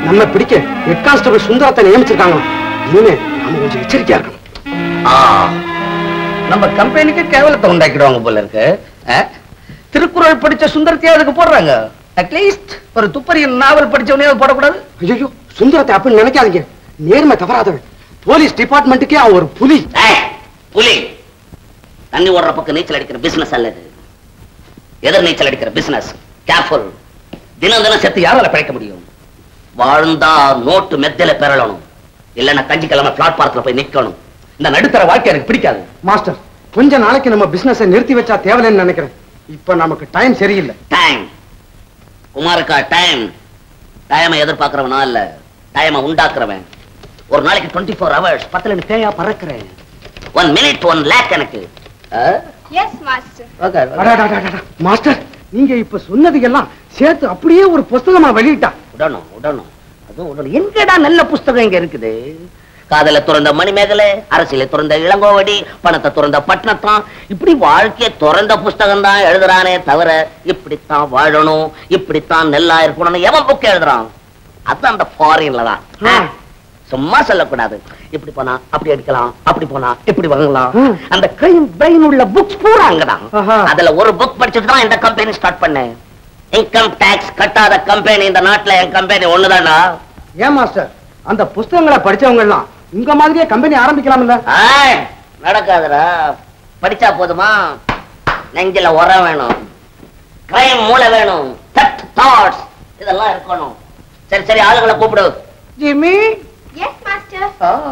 நம்ம பிடிக்க head constable சுந்தரத்தை நியமிச்சிருக்காங்களாம் இனிமே நம்ம கொஞ்சம் எச்சரிக்கையா இருக்கணும் ஆ, நம்ம கம்பெனிக்கு கேவலத்தை உண்டாக்கிடுவாங்க போல இருக்கு ஆ? திருக்குறள் படிச்ச சுந்தரத்தையே அதுக்கு போடுறாங்க அட்லீஸ்ட் ஒரு துப்பறியின் நாவல் படிச்சவனே போடக்கூடாது ஐயோ சுந்தரத்தை அப்படின்னு நினைக்காதீங்க நேர்மை தவறாதவன் போலீஸ் டிபார்ட்மெண்ட்டுக்கே அவன் ஒரு புலி ஏய், புலி தண்ணி ஓடுற பக்கம் நீச்சல் அடிக்கிற பிசினஸ் அல்லது எதிர் நீச்சல் அடிக்கிற பிசினஸ் கேர்ஃபுல் தினம் தினம் செத்து யாரால பிழைக்க முடியும் வாழ்ந்தா நோட்டு மெத்தையில பெறலணும் இல்லைன்னா கஞ்சி கிழமை பிளாட்பாரத்துல போய் நிக்கணும் இந்த நடுத்தர வாழ்க்கை எனக்கு பிடிக்காது மாஸ்டர் கொஞ்ச நாளைக்கு நம்ம பிசினஸை நிறுத்தி வச்சா தேவையில்லைன்னு நினைக்கிறேன் இப்ப நமக்கு டைம் சரியில்லை டைம் குமாருக்கா டைம் டைமை எதிர்பார்க்கறவனா இல்ல டைமை உண்டாக்குறவன் ஒரு நாளைக்கு டுவெண்ட்டி ஃபோர் ஹவர்ஸ் பத்துல பேயா பறக்கிறேன் ஒன் மினிட் ஒன் லேக் எனக்கு எஸ் மாஸ்டர் அடாடாடாடாடா. மாஸ்டர் நீங்க இப்ப சொன்னது எல்லாம் சேர்த்து அப்படியே ஒரு புஸ்தகமா வெளியிட்டா விடணும் விடணும் அதுவும் விடணும் எங்கடா நல்ல புஸ்தகம் இங்க இருக்குது காதல துறந்த மணிமேகலை அரசியல துறந்த இளங்கோவடி பணத்தை துறந்த பட்டணத்தான் இப்படி வாழ்க்கைய துறந்த புஸ்தகம் தான் எழுதுறானே தவிர இப்படித்தான் வாழணும் இப்படித்தான் நெல்லா இருக்கணும்னு எவன் புக் எழுதுறான் அது அந்த ஃபாரின்ல தான் ஆ. சும்மா சொல்லக்கூடாது இப்படி போனா அப்படி அடிக்கலாம் அப்படி போனா இப்படி வாங்கலாம் ம். அந்த கிரைம் பிரெயின் உள்ள புக்ஸ் பூரா அங்கதான் ஆஹா. அதுல ஒரு புக் படிச்சுட்டு தான் இந்த கம்பெனி ஸ்டார்ட் பண்ணேன் இன்கம் டாக்ஸ் கட்டாத கம்பெனி இந்த நாட்டுல என் கம்பெனி ஒண்ணுதானா ஏன் மாஸ்டர் அந்த புஸ்தகங்களை படிச்சவங்க எல்லாம் உங்க மாதிரியே கம்பெனி ஆரம்பிக்கலாம்ல ஆய், நடக்காதுடா படிச்சா போதுமா நெஞ்சில உரம் வேணும் கிரைம் மூளை வேணும் தட் தாட்ஸ் இதெல்லாம் இருக்கணும் சரி சரி ஆளுங்களை கூப்பிடு ஜிம்மி எஸ் மாஸ்டர்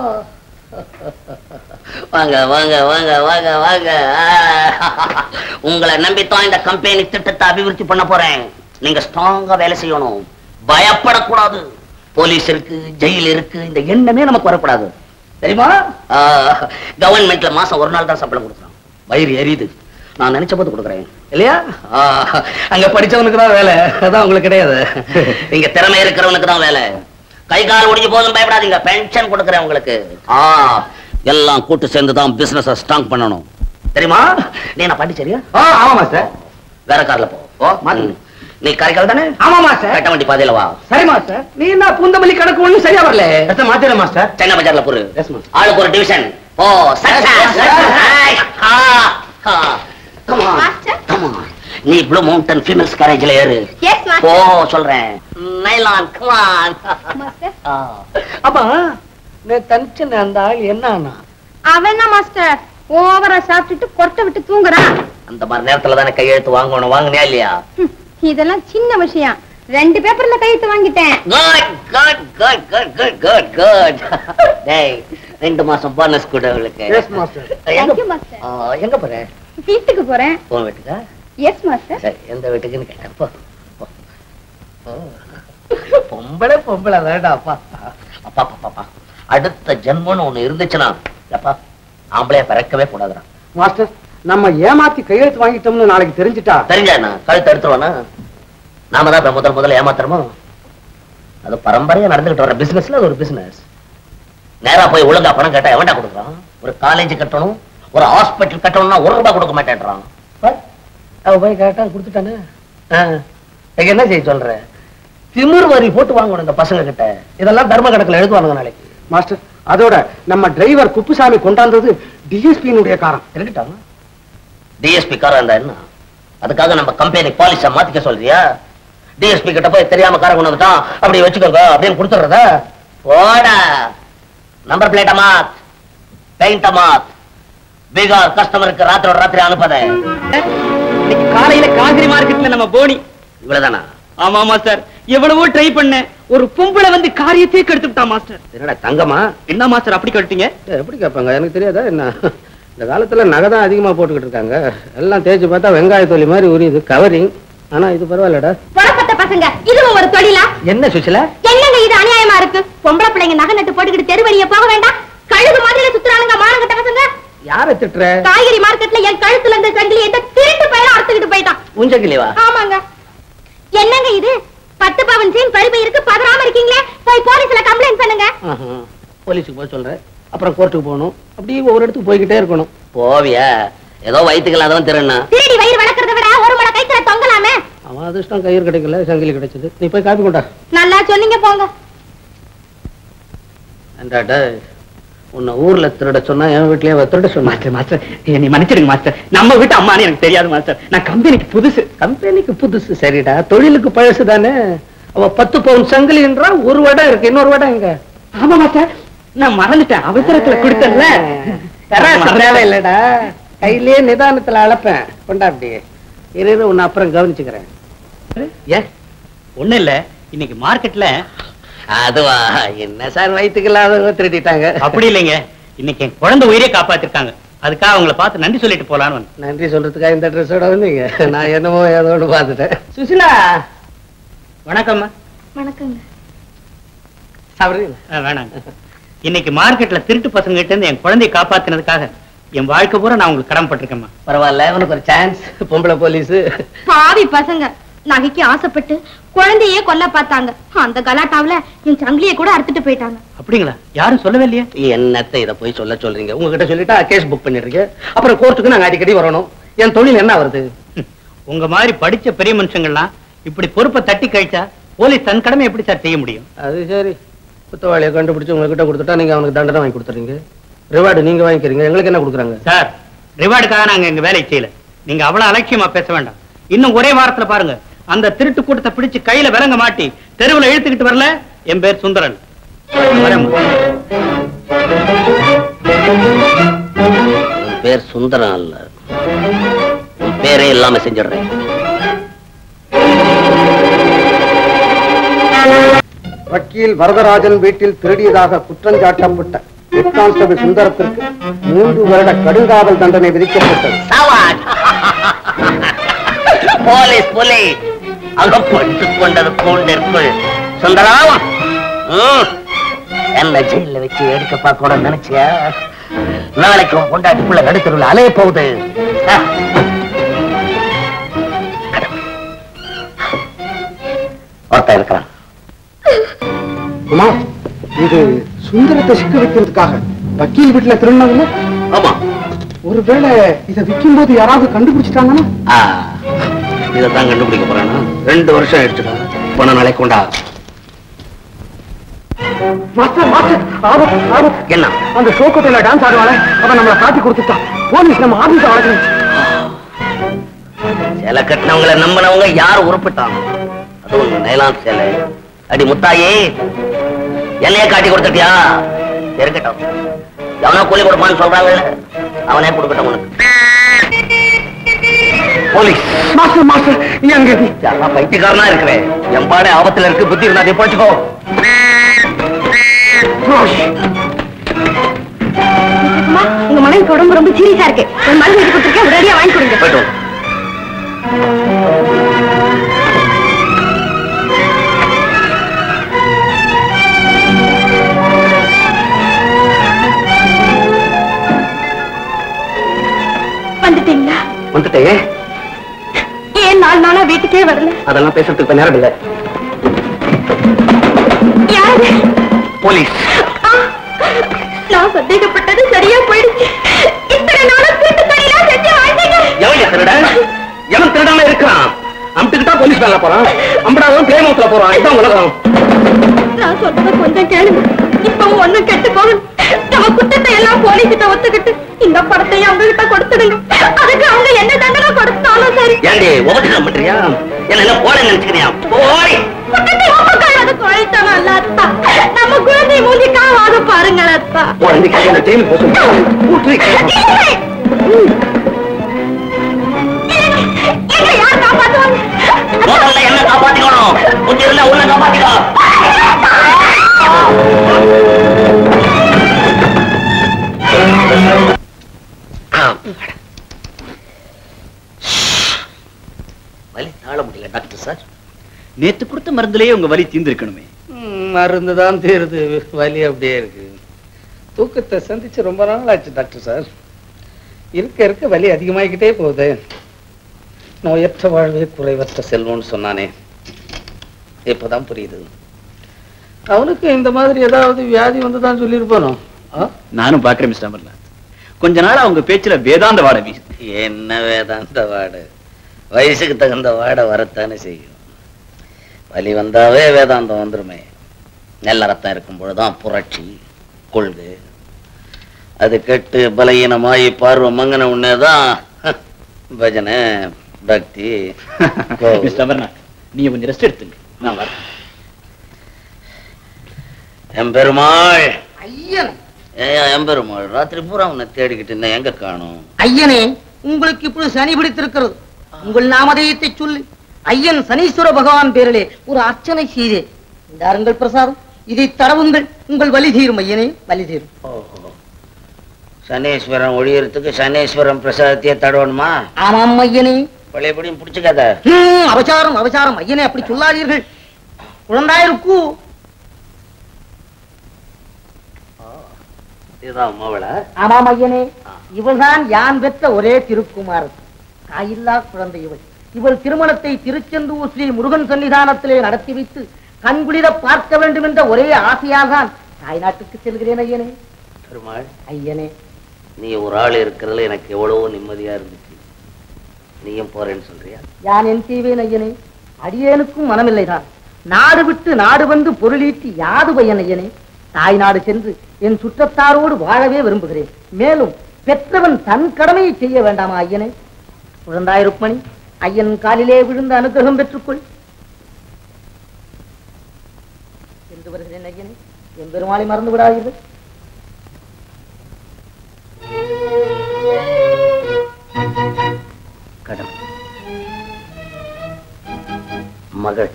வாங்க வாங்க வாங்க வாங்க வாங்க ஆ. உங்களை நம்பித்தான் இந்த கம்பெனி திட்டத்தை அபிவிருத்தி பண்ண போறேன் நீங்க ஸ்ட்ராங்கா வேலை செய்யணும் பயப்படக்கூடாது போலீஸ் இருக்கு ஜெயில் இருக்கு இந்த எண்ணமே நமக்கு வரக்கூடாது தெரியுமா கவர்மெண்ட்ல மாசம் ஒரு நாள் தான் சம்பளம் கொடுக்குறோம் வயிறு எரியுது நான் நினைச்ச போது கொடுக்குறேன் இல்லையா ஆ, அங்க படிச்சவனுக்கு தான் வேலை அதான் உங்களுக்கு கிடையாது இங்க திறமை இருக்கிறவனுக்கு தான் வேலை கை கால் ஒடிஞ்சு போதும் பயப்படாதீங்க பென்ஷன் கொடுக்குறேன் உங்களுக்கு ஆ எல்லாம் கூட்டு சேர்ந்து தான் பிசினஸ் ஸ்ட்ராங் பண்ணணும் தெரியுமா நீ நான் பாண்டிச்சேரியா ஆ ஆமா மாஸ்டர் வேற கார்ல போ ஓ, மாத்து. ம். நீ காரைக்கால் தானே ஆமா மாஸ்டர் கட்ட வண்டி பாதையில வா சரி மாஸ்டர் நீ என்ன பூந்தமல்லி கணக்கு ஒண்ணும் சரியா வரல எத்த மாத்திர மாஸ்டர் சென்னை பஜார்ல பொறு எஸ் மாஸ்டர் ஆளுக்கு ஒரு டிவிஷன் ஓ சக்சஸ் Master? நீ ப்ளூ மவுண்டன் ஃபீமேல்ஸ் கேரேஜ்ல ஏறு எஸ் ஓ மாஸ்டர் சொல்றேன் நைலான் கமான் மாஸ்டர் அப்பா நான் தனிச்சு அந்த ஆள் என்ன ஆனா அவன் என்ன மாஸ்டர் ஓவரா சாப்பிட்டுட்டு கொட்டை விட்டு தூங்குறான் அந்த மாதிரி நேரத்துல தானே கையெழுத்து வாங்கணும் வாங்கினியா இல்லையா ஹம், இதெல்லாம் சின்ன விஷயம் ரெண்டு பேப்பர்ல கையெழுத்து வாங்கிட்டேன் good good good good good good good டேய் ரெண்டு மாசம் போனஸ் கூட உங்களுக்கு எஸ் மாஸ்டர் எங்க Thank you, master. ஆ, எங்க போற வீட்டுக்கு போறேன் உன் வீட்டுக்கா எஸ் மாஸ்டர் சரி எந்த வீட்டுக்குன்னு கேட்டேன் போ போ. போ. பொம்பளை பொம்பளை வேண்டாம் அப்பா அப்பா அப்பா அப்பா அடுத்த ஜென்மம்னு ஒண்ணு இருந்துச்சுன்னா அப்பா ஆம்பளைய பிறக்கவே கூடாதுடா மாஸ்டர் நம்ம ஏமாத்தி கையெழுத்து வாங்கிட்டோம்னு நாளைக்கு தெரிஞ்சுட்டா தெரிஞ்சா என்ன கழுத்து எடுத்துருவானா நாம தான் இப்ப முதல் முதல்ல ஏமாத்துறோமோ அது பரம்பரையா நடந்துகிட்டு வர பிசினஸ்ல அது ஒரு பிசினஸ் நேரா போய் ஒழுங்கா பணம் கேட்டா எவன்டா கொடுக்குறான் ஒரு காலேஜ் கட்டணும் ஒரு ஹாஸ்பிட்டல் கட்டணும்னா ஒரு ரூபாய் கொடுக்க மாட்டேன்றான் பார், அவ போய் கேட்டா கொடுத்துட்டானே ஆ, இதுக்கு என்ன செய்ய சொல்ற திமிர் வரி போட்டு வாங்கணும் இந்த பசங்க கிட்ட இதெல்லாம் தர்ம கணக்குல எழுதுவானுங்க நாளைக்கு மாஸ்டர் அதோட நம்ம டிரைவர் குப்புசாமி கொண்டாந்தது டிஎஸ்பியினுடைய காரம் இருக்கட்டாங்க டிஎஸ்பி காரா இருந்தா என்ன அதுக்காக நம்ம கம்பெனி பாலிச மாத்திக்க சொல்றியா டிஎஸ்பி கிட்ட போய் தெரியாம கார கொண்டு வந்துட்டான் அப்படி வச்சுக்கோங்க அப்படின்னு கொடுத்துறதா ஓடா நம்பர் பிளேட்ட மாத் பெயிண்ட மாத் பீகார் கஸ்டமருக்கு ராத்திரோட ராத்திரி அனுப்பத இன்னைக்கு காலையில காகிரி மார்க்கெட்ல நம்ம போனி இவ்வளவுதானா ஆமா மாஸ்டர் எவ்வளவோ ட்ரை பண்ணேன் ஒரு பொம்பளை வந்து காரியத்தையே கெடுத்துட்டா மாஸ்டர் என்னடா தங்கமா என்ன மாஸ்டர் அப்படி கெடுத்தீங்க எப்படி கேட்பாங்க எனக்கு தெரியாதா என்ன இந்த காலத்துல நகை தான் அதிகமா போட்டுக்கிட்டு இருக்காங்க எல்லாம் தேய்ச்சி பார்த்தா வெங்காய தொலி மாதிரி உரியுது கவரிங் ஆனா இது பரவாயில்லடா புறப்பட்ட பசங்க இதுவும் ஒரு தொழிலா என்ன சுசிலா என்னங்க இது அநியாயமா இருக்கு பொம்பளை பிள்ளைங்க நகை நட்டு போட்டுக்கிட்டு தெரு வழியா போக வேண்டாம் கழுகு மாதிரில சுத்துறானுங்க மானங்கட்ட பசங்க யாரை திட்டுற காய்கறி மார்க்கெட்ல என் கழுத்துல இருந்த சங்கிலி எந்த திருட்டு பையன் அறுத்துக்கிட்டு போயிட்டான் உஞ்சக்கிலிவா ஆமாங்க என்னங்க இது பத்து பவன் சீன் பழுப்பு இருக்கு பதறாம இருக்கீங்களே போய் போலீஸ்ல கம்ப்ளைண்ட் பண்ணுங்க ஆஹா. போலீஸுக்கு போக சொல்றேன் அப்புறம் கோர்ட்டுக்கு போகணும் அப்படியே ஒவ்வொரு இடத்துக்கு போய்கிட்டே இருக்கணும் போவியா ஏதோ வயிற்றுக்கலாம் தான் திருண்ணா திருடி வயிறு வளர்க்கறத விட ஒரு முளை கைத்துல தொங்கலாமே அவன் அதிர்ஷ்டம் கயிறு கிடைக்கல சங்கிலி கிடைச்சது நீ போய் காப்பி கொண்டா நல்லா சொன்னீங்க போங்க அண்டாடா உன்னை ஊர்ல திருட சொன்னா என் வீட்லயே அவ திருட சொன்னா மாஸ்டர் மாஸ்டர் என்னை மன்னிச்சிடுங்க மாஸ்டர் நம்ம வீட்டு அம்மான்னு எனக்கு தெரியாது மாஸ்டர் நான் கம்பெனிக்கு புதுசு கம்பெனிக்கு புதுசு சரிடா தொழிலுக்கு பழசு தானே அவ பத்து பவுன் சங்கிலின்றா ஒரு வடம் இருக்கு இன்னொரு வடம் எங்க ஆமா மாஸ்டர் நான் மறந்துட்டேன் அவசரத்துல கொடுத்தேன்ல தராசு தேவையில்லடா கையிலேயே நிதானத்துல அளப்பேன் கொண்டா அப்படி இரு இரு, உன்னை அப்புறம் கவனிச்சுக்கிறேன் ஏன் ஒண்ணு இல்ல இன்னைக்கு மார்க்கெட்ல அதுவா என்ன சார் வயிற்றுக்கு இல்லாதவங்க திருடிட்டாங்க அப்படி இல்லைங்க இன்னைக்கு என் குழந்தை உயிரே காப்பாத்திருக்காங்க அதுக்காக அவங்கள பார்த்து நன்றி சொல்லிட்டு போலான்னு வந்தேன். நன்றி சொல்றதுக்காக இந்த ட்ரெஸ்ஸோட வந்தீங்க நான் என்னமோ ஏதோன்னு பார்த்துட்டேன் சுசிலா வணக்கம்மா வணக்கங்க சாப்பிடுறீங்களா ஆ, வேணாங்க இன்னைக்கு மார்க்கெட்ல திருட்டு பசங்க கிட்ட இருந்து என் குழந்தையை காப்பாத்தினதுக்காக என் வாழ்க்கை பூரா நான் உங்களுக்கு கடமைப்பட்டிருக்கேம்மா பரவாயில்ல உனக்கு ஒரு சான்ஸ் பொம்பளை போலீஸ் பாவி பசங்க நகைக்கு ஆசைப்பட்டு குழந்தையே கொல்ல பார்த்தாங்க அந்த கலாட்டாவுல என் சங்கிலியை கூட அறுத்துட்டு போயிட்டாங்க அப்படிங்களா யாரும் சொல்லவே இல்லையே என்னத்த இத போய் சொல்ல சொல்றீங்க உங்ககிட்ட சொல்லிட்டா கேஸ் புக் பண்ணிடுறீங்க அப்புறம் கோர்ட்டுக்கு நாங்க அடிக்கடி வரணும் என் தொழில் என்ன வருது ம். உங்க மாதிரி படிச்ச பெரிய மனுஷங்கள்லாம் இப்படி பொறுப்பை தட்டி கழிச்சா போலீஸ் தன் கடமை எப்படி சார் செய்ய முடியும் அது சரி குத்தவாளியை கண்டுபிடிச்சு உங்ககிட்ட கொடுத்துட்டா நீங்க அவனுக்கு தண்டனை வாங்கி கொடுத்துறீங்க ரிவார்டு நீங்க வாங்கிக்கிறீங்க எங்களுக்கு என்ன கொடுக்குறாங்க சார் ரிவார்டுக்காக நாங்க எங்க வேலையை செய்யல நீங்க அவ்வளவு அலட்சியமா பேச வேண்டாம் இன்னும் ஒரே வாரத்துல பாருங்க அந்த திருட்டு கூட்டத்தை பிடிச்சு கையில விலங்க மாட்டி தெருவுல இழுத்துக்கிட்டு வரல என் பேர் சுந்தரன் வரேம்மா. உன் பேர் சுந்தரம் அல்ல உன் பேரே இல்லாம செஞ்சிடுறேன் வக்கீல் வரதராஜன் வீட்டில் திருடியதாக குற்றஞ்சாட்டப்பட்ட ஹெட் கான்ஸ்டபிள் சுந்தரத்திற்கு மூன்று வருட கடுங்காவல் தண்டனை விதிக்கப்பட்டது சாவாட் போலீஸ் புலி அகப்பட்டு கொண்டது கூண்டிற்குள் சுந்தரம் ம், என்ன ஜெயில வச்சு எடுக்க பார்க்க நினைச்சியா நாளைக்கு உன் பொண்டாட்டிக்குள்ள நடுத்தருவில் அலைய போகுது ஆ. கடவுளே. ஒருத்தன் இருக்கிறான் உமா இது சுந்தரத்தை சிக்க வைக்கிறதுக்காக வக்கீல் வீட்டுல திருடினாங்கல்ல ஆமா ஒருவேளை இதை விற்கும் போது யாராவது கண்டுபிடிச்சிட்டாங்கன்னா ஆ, இதைத்தான் கண்டுபிடிக்க போறானா ரெண்டு வருஷம் ஆயிடுச்சுடா போன நாளைக்கு கொண்டா மாஸ்டர் மாஸ்டர் ஆபத்து ஆபத்து என்ன அந்த ஷோக்கோட்டையில டான்ஸ் ஆடுவாள அவன் நம்மளை காட்டி கொடுத்துட்டான் போலீஸ் நம்ம ஆபீஸ் வளர்க்கணும் சிலை கட்டினவங்களை நம்பினவங்க யார் உருப்பிட்டாங்க அதுவும் நைலான் சேலை அடி முத்தாயே என்னைய காட்டி கொடுத்துட்டியா இருக்கட்டும் எவனோ கூலி கொடுப்பான்னு சொல்றாங்கல்ல அவனே கொடுக்கட்டும் உனக்கு போலீஸ் மாஸ்டர் மாஸ்டர் நீ அங்க இரு. யாரா பைத்தியக்காரனா இருக்கிறேன் என் பாடு ஆபத்துல இருக்கு புத்தி இருந்தா போச்சுக்கோ அம்மா, உங்க மனைவிக்கு உடம்பு ரொம்ப சீரியஸா இருக்கு ஒரு மருந்து எழுதி கொடுத்துருக்கேன் உடனடியா வாங்கி கொடுங்க போயிட்டு வா. வந்துட்டீங்களா வந்துட்டே ஏன் நாலு நாளா வீட்டுக்கே வரல அதெல்லாம் பேசுறதுக்கு இப்ப நேரம் இல்ல யாரு போலீஸ் ஆ, நான் சந்தேகப்பட்டது சரியா போயிடுச்சு இத்தனை நாளா கூட்டு தனியா செஞ்சு வாழ்ந்தீங்க எவன் திருட எவன் திருடாம இருக்கிறான் அம்பிட்டுக்கிட்டா போலீஸ் வேலை போறான் அம்படாதான் பிளே மவுத்ல போறான் இதான் உலகம் நான் சொல்றத கொஞ்சம் கேளுங்க இப்பவும் ஒண்ணும் கெட்டு போகணும் நம்ம குற்றத்தை எல்லாம் போலீஸ்கிட்ட ஒத்துக்கிட்டு இந்த படத்தையும் அவங்க கிட்ட கொடுத்துடுங்க அதுக்கு அவங்க என்ன தண்டனை கொடுத்தாலும் சரி ஏண்டி உபதினம் பண்றியா என்ன என்ன போட நினைச்சுக்கிறியா போடி குற்றத்தை ஒப்புக்காது குழைத்தாலும் அல்ல அத்தா நம்ம குழந்தை மூலிக்காக பாருங்கள் அத்தா உடனே கையில ஜெயிலு போசும் இல்லை. எங்களை யார் காப்பாத்துவாங்க முதல்ல என்ன காப்பாத்திக்கணும் புத்தி இருந்தா உன்னை காப்பாத்திக்கோ வலி தாழ முடியல டாக்டர் சார் நேத்து கொடுத்த மருந்துலயே உங்க வலி தீர்ந்திருக்கணுமே மருந்து தான் தீருது வலி அப்படியே இருக்கு தூக்கத்தை சந்திச்சு ரொம்ப நாள் ஆச்சு டாக்டர் சார் இருக்க இருக்க வலி அதிகமாகிக்கிட்டே போகுது நோயற்ற வாழ்வே குறைவற்ற செல்வம்னு சொன்னானே இப்பதான் புரியுது அவனுக்கு இந்த மாதிரி ஏதாவது வியாதி வந்து தான் சொல்லியிருப்பானோ ஆ? நானும் பாக்குறேன் மிஸ்டர் அமர்நாத் கொஞ்ச நாளா உங்க பேச்சுல வேதாந்த வாட வீசு என்ன வேதாந்த வாடு வயசுக்கு தகுந்த வாடை வரத்தானே செய்யும் வலி வந்தாவே வேதாந்தம் வந்துருமே நல்ல ரத்தம் இருக்கும் பொழுதுதான் புரட்சி கொள்கை அது கெட்டு பலகீனமாயி பார்வை மங்கன உடனேதான் பஜனை பக்தி கோவில். மிஸ்டர் அமர்நாத் நீங்க கொஞ்சம் ரெஸ்ட் எடுத்துங்க நான் வரேன் எம்பெருமாள் ஐயன் ஏயா எம்பெருமாள் ராத்திரி பூரா உன்னை தேடிக்கிட்டு இருந்தேன் எங்க காணும் ஐயனே உங்களுக்கு இப்பொழுது சனி பிடித்திருக்கிறது உங்கள் நாமதேயத்தை சொல்லி ஐயன் சனீஸ்வர பகவான் பேரிலே ஒரு அர்ச்சனை செய்தேன் இந்தாருங்கள் பிரசாதம் இதை தரவுங்கள் உங்கள் வலி தீரும் ஐயனே வலி தீரும் சனீஸ்வரன் ஒழியறதுக்கு சனீஸ்வரன் பிரசாதத்தையே தடவணுமா ஆமாம் ஐயனே பழையபடியும் பிடிச்சுக்காத ஹம், அபசாரம் அபசாரம் ஐயனே அப்படி சொல்லாதீர்கள் குழந்தாயிருக்கு இதுதான் மவளை ஆமாம் ஐயனே இவள்தான் யான் பெற்ற ஒரே திருக்குமாரன் தாயில்லா குழந்தை இவள் இவள் திருமணத்தை திருச்செந்தூர் ஸ்ரீ முருகன் சன்னிதானத்திலே நடத்தி வைத்து கண்குளிர பார்க்க வேண்டும் என்ற ஒரே ஆசையால் தான் தாய்நாட்டுக்கு செல்கிறேன் ஐயனே பெருமாள் ஐயனே நீ ஒரு ஆள் இருக்கிறதுல எனக்கு எவ்வளவோ நிம்மதியா இருந்துச்சு நீயும் போறேன்னு சொல்றியா யான் என் செய்வேன் ஐயனே அடியேனுக்கும் மனமில்லைதான் நாடு விட்டு நாடு வந்து பொருளீட்டி யாது பையன் ஐயனே தாய் நாடு சென்று என் சுற்றத்தாரோடு வாழவே விரும்புகிறேன் மேலும் பெற்றவன் தன் கடமையை செய்ய வேண்டாமா ஐயனே குழந்தாய் ருக்மணி ஐயன் காலிலே விழுந்து அனுகிரகம் பெற்றுக்கொள் என்று வருகிறேன் ஐயனே என் பெருமாளை மறந்து விடாதீர்கள் கடமை மகள்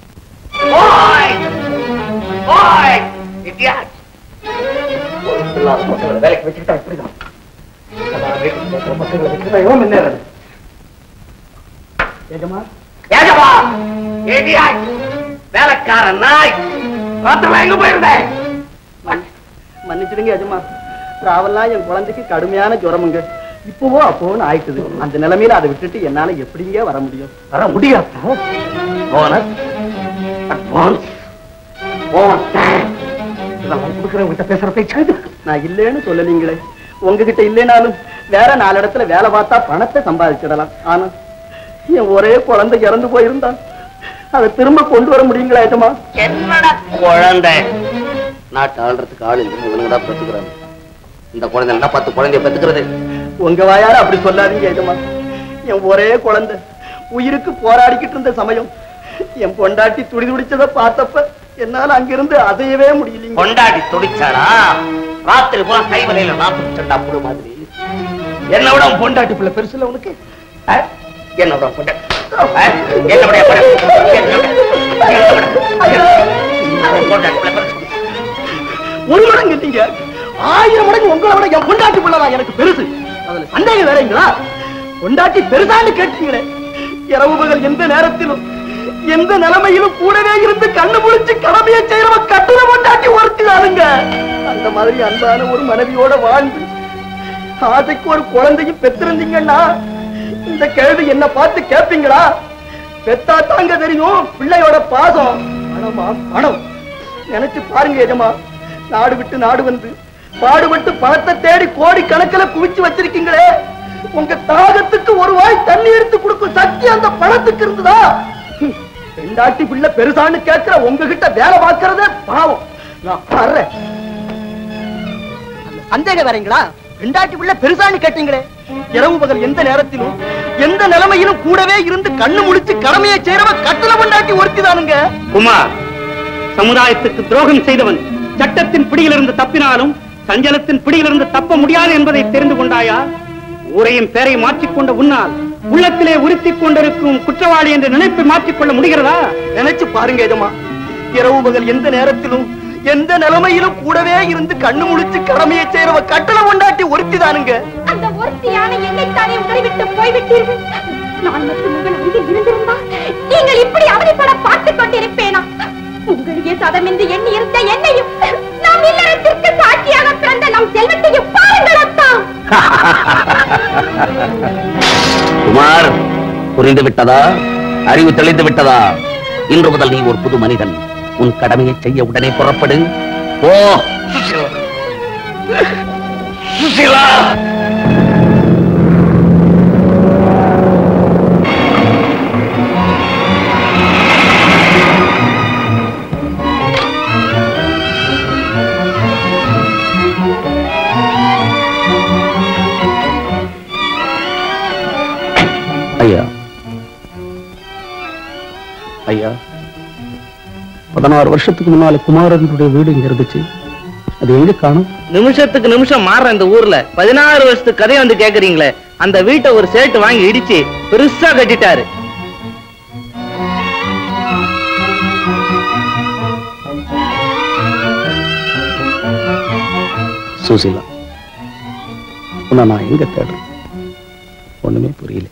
வேலைக்கு வச்சுக்கிட்டா இப்படிதான் அதான் வீட்டுக்கு போற பசங்களை வச்சுக்கிட்டா இவன் முன்னேறது ஏஜமா வேலைக்கார நாய் ராத்திரில எங்க போயிருந்தேன் மன்னிச்சிடுங்க எஜமா ராவெல்லாம் என் குழந்தைக்கு கடுமையான ஜுரமுங்க இப்பவோ அப்போன்னு ஆயிட்டுது அந்த நிலைமையில அதை விட்டுட்டு என்னால எப்படிங்க வர முடியும் வர முடியாது போனஸ் அட்வான்ஸ் இதெல்லாம் கொடுக்குறவங்கிட்ட பேசுற பேச்சு நான் இல்லைன்னு சொல்லலீங்களே உங்ககிட்ட இல்லைனாலும் வேற நாலு இடத்துல வேலை பார்த்தா பணத்தை சம்பாதிச்சிடலாம் ஆனா என் ஒரே குழந்தை இறந்து போயிருந்தான் அதை திரும்ப கொண்டு வர முடியுங்களா ஏஜமா என்னடா குழந்தை நாட்டு ஆள்றதுக்கு ஆள் இல்லை இவனுங்க தான் பெத்துக்கிறாங்க இந்த குழந்தை என்ன பத்து குழந்தைய பெத்துக்கிறது உங்க வாயால அப்படி சொல்லாதீங்க எஜமா என் ஒரே குழந்தை உயிருக்கு போராடிக்கிட்டு இருந்த சமயம் என் பொண்டாட்டி துடி துடிச்சதை பார்த்தப்ப என்னால அங்கிருந்து அதையவே முடியலீங்க கொண்டாடி துடிச்சாடா ராத்திரி பூரா கை வலையில நாத்து சண்டா புழு மாதிரி என்ன விட உன் பொண்டாட்டி பிள்ளை பெருசுல உனக்கு ஆ? என்ன விட உன் பொண்டாட்டி ஆ? என்ன விட என்ன விட? என்ன விட? என்ன விட? உன் பொண்டாட்டி பிள்ளை பெருசு ஒரு மடங்கு நீங்க ஆயிரம் மடங்கு உங்களை விட என் பொண்டாட்டி பிள்ளைதான் எனக்கு பெருசு அதுல சந்தேகம் வேறீங்களா பொண்டாட்டி பெருசான்னு கேட்டீங்களே இரவு பகல் எந்த நேரத்திலும் எந்த நிலைமையிலும் கூடவே இருந்து கண்ணு முழிச்சு கடமையை செய்யறவ கட்டுர பொண்டாட்டி ஒருத்திதானுங்க அந்த மாதிரி அன்பான ஒரு மனைவியோட வாழ்ந்து ஆசைக்கு ஒரு குழந்தையும் பெற்றிருந்தீங்கன்னா இந்த கேள்வி என்ன பார்த்து கேட்பீங்களா பெத்தா தாங்க தெரியும் பிள்ளையோட பாசம் பணமா பணம் நினைச்சு பாருங்க எஜமா நாடு விட்டு நாடு வந்து பாடுபட்டு பணத்தை தேடி கோடி கணக்கில் குவிச்சு வச்சிருக்கீங்களே உங்க தாகத்துக்கு ஒரு வாய் தண்ணி எடுத்து கொடுக்கும் சக்தி அந்த பணத்துக்கு இருந்ததா ஹம், பெண்டாட்டி பிள்ளை பெருசான்னு கேட்கிற உங்ககிட்ட வேலை பார்க்கறதே பாவம் நான் வர்றேன் அந்த சந்தேகம் வரீங்களா பெண்டாட்டி பிள்ளை பெருசான்னு கேட்டீங்களே இரவு பகல் எந்த நேரத்திலும் எந்த நிலைமையிலும் கூடவே இருந்து கண்ணு முடிச்சு கடமையை செய்யறவ கட்டளை பொண்டாட்டி ஒருத்திதானுங்க குமார் சமுதாயத்துக்கு துரோகம் செய்தவன் சட்டத்தின் பிடியிலிருந்து தப்பினாலும் சஞ்சலத்தின் பிடியிலிருந்து தப்ப முடியாது என்பதை தெரிந்து கொண்டாயா ஊரையும் பேரை மாற்றிக்கொண்ட உன்னால் உள்ளத்திலே உறுத்திக் கொண்டிருக்கும் குற்றவாளி என்ற நினைப்பை மாற்றிக்கொள்ள முடிகிறதா நினைச்சு பாருங்க எஜமா இரவு பகல் எந்த நேரத்திலும் எந்த நிலைமையிலும் கூடவே இருந்து கண்ணு முழிச்சு கடமையை செய்யறவ கட்டளை கொண்டாட்டி ஒருத்திதானுங்க அந்த ஒருத்தியான என்னைத்தானே உங்களை விட்டு போய்விட்டீர்கள் நான் மட்டும் உங்கள் அருகில் இருந்திருந்தால் நீங்கள் இப்படி அவதிப்பட பார்த்துக் கொண்டிருப்பேனா உங்களையே சதமென்று எண்ணி இருந்த என்னையும் நம் இல்லறத்திற்கு சாட்சியாக பிறந்த நம் செல்வத்தையும் பாருங்கள் அத்தான் குமார் புரிந்து விட்டதா அறிவு தெளிந்து விட்டதா இன்று முதல் நீ ஒரு புது மனிதன் உன் கடமையை செய்ய உடனே புறப்படு ஓ சுசிலா பதினாறு வருஷத்துக்கு முன்னால குமாரனுடைய வீடு இங்க இருந்துச்சு அது எங்க காணும் நிமிஷத்துக்கு நிமிஷம் மாறுற இந்த ஊர்ல பதினாறு வருஷத்துக்கு கதையை வந்து கேக்குறீங்களே அந்த வீட்டை ஒரு சேட்டு வாங்கி இடிச்சு பெருசா கட்டிட்டாரு சுசிலா உன்னை நான் எங்க தேடுறேன் ஒண்ணுமே புரியல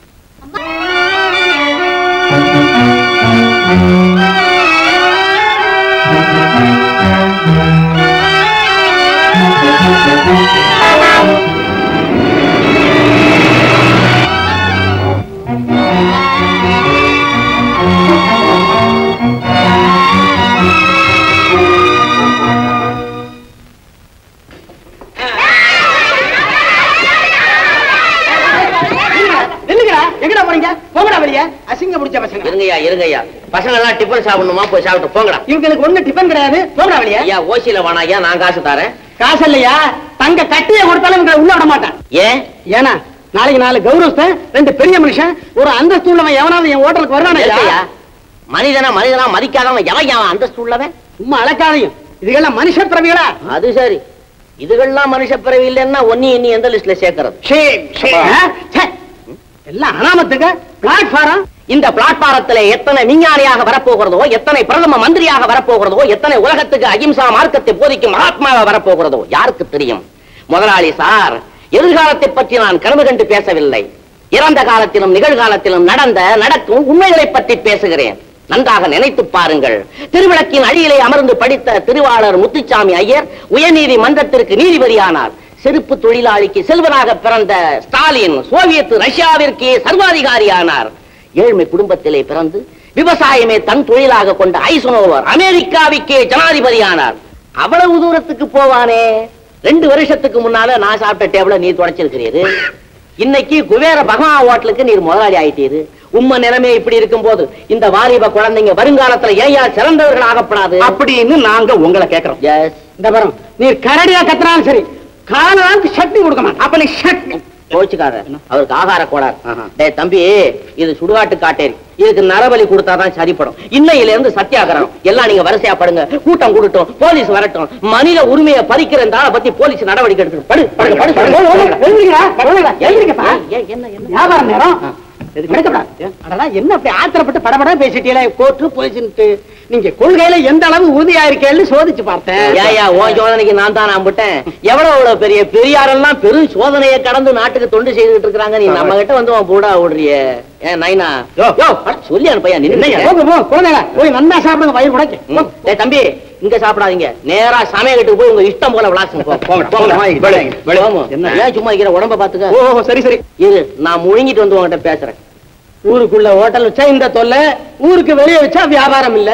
நில்லுங்கடா எங்கடா போறீங்க போங்கடா வெளிய அசிங்க பிடிச்ச பசங்க இருங்கய்யா இருங்கய்யா பசங்க எல்லாம் டிஃபன் சாப்பிடணுமா போய் சாப்பிட்டு போங்கடா இவங்களுக்கு ஒண்ணு டிபன் கிடையாது போங்கடா வெளிய ஐயா ஓசியில வேணா ஐயா நான் காசு தரேன் காசு இல்லையா தங்க கட்டிய கொடுத்தாலும் இவங்களை உள்ள விட மாட்டேன் ஏன் ஏன்னா நாளைக்கு நாலு கௌரவஸ்தன் ரெண்டு பெரிய மனுஷன் ஒரு அந்தஸ்து உள்ளவன் எவனாவது என் ஹோட்டலுக்கு வர்றானே இருக்கய்யா மனிதனா மனிதனா மதிக்காதவன் எவன் அவன் அந்தஸ்து உள்ளவன் சும்மா அழக்காதையும் இதுகெல்லாம் மனுஷ பிறவிகளா அது சரி இதுகள்லாம் மனுஷ பிறவி இல்லைன்னா ஒன்னி இன்னி எந்த லிஸ்ட்ல சேர்க்கறது ஷேம் ஷேம் ஆ? ச்சே. எல்லாம் அனாமத்துக்கு பிளாட்ஃபாரம் இந்த பிளாட்பாரத்துல எத்தனை விஞ்ஞானியாக வரப்போகிறதோ எத்தனை பிரதம மந்திரியாக வரப்போகிறதோ எத்தனை உலகத்துக்கு அகிம்சா மார்க்கத்தை போதிக்கும் மகாத்மாவா வரப்போகிறதோ யாருக்கு தெரியும் முதலாளி சார் எதிர்காலத்தை பற்றி நான் கனவு கண்டு பேசவில்லை இறந்த காலத்திலும் நிகழ்காலத்திலும் நடந்த நடக்கும் உண்மைகளை பற்றி பேசுகிறேன் நன்றாக நினைத்து பாருங்கள் திருவிளக்கின் அடியிலே அமர்ந்து படித்த திருவாளர் முத்துச்சாமி ஐயர் உயர்நீதி மன்றத்திற்கு நீதிபதியானார் செருப்பு தொழிலாளிக்கு செல்வனாக பிறந்த ஸ்டாலின் சோவியத் ரஷ்யாவிற்கு சர்வாதிகாரியானார் ஏழ்மை குடும்பத்திலே பிறந்து விவசாயமே தன் தொழிலாக கொண்ட ஐசனோவர் அமெரிக்காவுக்கே ஜனாதிபதியானார் அவ்வளவு தூரத்துக்கு போவானே ரெண்டு வருஷத்துக்கு முன்னால நான் சாப்பிட்ட டேபிள நீ தொடச்சிருக்கிறீரு இன்னைக்கு குபேர பகவான் ஹோட்டலுக்கு நீர் முதலாளி ஆயிட்டீரு உம்ம நிலைமை இப்படி இருக்கும் போது இந்த வாலிப குழந்தைங்க வருங்காலத்துல ஏயா சிறந்தவர்கள் ஆகப்படாது அப்படின்னு நாங்க உங்களை கேக்குறோம் எஸ் இந்த வரும் நீர் கரடியா கத்துறாலும் சரி காலாவுக்கு சட்னி கொடுக்க மாட்டேன் அப்ப நீ சட்னி கோச்சுக்காத அவருக்கு ஆகார கோளாறு டேய் தம்பி இது சுடுகாட்டு காட்டேரி இதுக்கு நரபலி கொடுத்தாதான் சரிப்படும் இன்னையில இருந்து சத்தியாகிரகம் எல்லாம் நீங்க வரிசையா படுங்க கூட்டம் கூடட்டும் போலீஸ் வரட்டும் மனித உரிமையை பறிக்கிற இந்த ஆளை பத்தி போலீஸ் நடவடிக்கை எடுக்கணும் படு படு படு, படு எழுந்திருக்கா, எழுந்திருக்கா, எழுந்திருக்கப்பா. ஏன், என்ன என்ன வியாபார நேரம் எடுக்கப்படாது. அடடா, என்ன அப்படி ஆத்திரப்பட்டு படபட பேசிட்டீங்களே கோர்ட்டு போலீஸ்ன்ட்டு நீங்க கொள்கையில எந்த அளவு உறுதியா இருக்கேன்னு சோதிச்சு பார்த்தேன் ஏயா உன் சோதனைக்கு நான் தான் நம்பிட்டேன் எவ்வளவு எவ்வளவு பெரிய பெரியாரெல்லாம் பெரும் சோதனையை கடந்து நாட்டுக்கு தொண்டு செய்துட்டு இருக்காங்க நீ நம்ம கிட்ட வந்து உன் பூடா ஓடுறிய ஏன் நைனா யோ. யோ, அட, சொல்லி அனுப்பையா என்னய்யா, நின்னு போங்க, போ, குழந்தைங்க, போய் நல்லா சாப்பிடுங்க வயிறு முடக்கி ம். டேய் தம்பி இங்க சாப்பிடாதீங்க நேரா சமையலுக்கு போய் உங்க இஷ்டம் போல விளாசுங்க போ, போங்க, போங்க. வெளியே, வெளியே. போங்க. என்ன? ஏன் சும்மா இருக்கிற உடம்ப பாத்துக்க ஓ சரி சரி இரு நான் முழுங்கிட்டு வந்து உங்ககிட்ட பேசுறேன் ஊருக்குள்ள ஹோட்டல் வச்சா இந்த தொல்லை ஊருக்கு வெளியே வச்சா வியாபாரம் இல்ல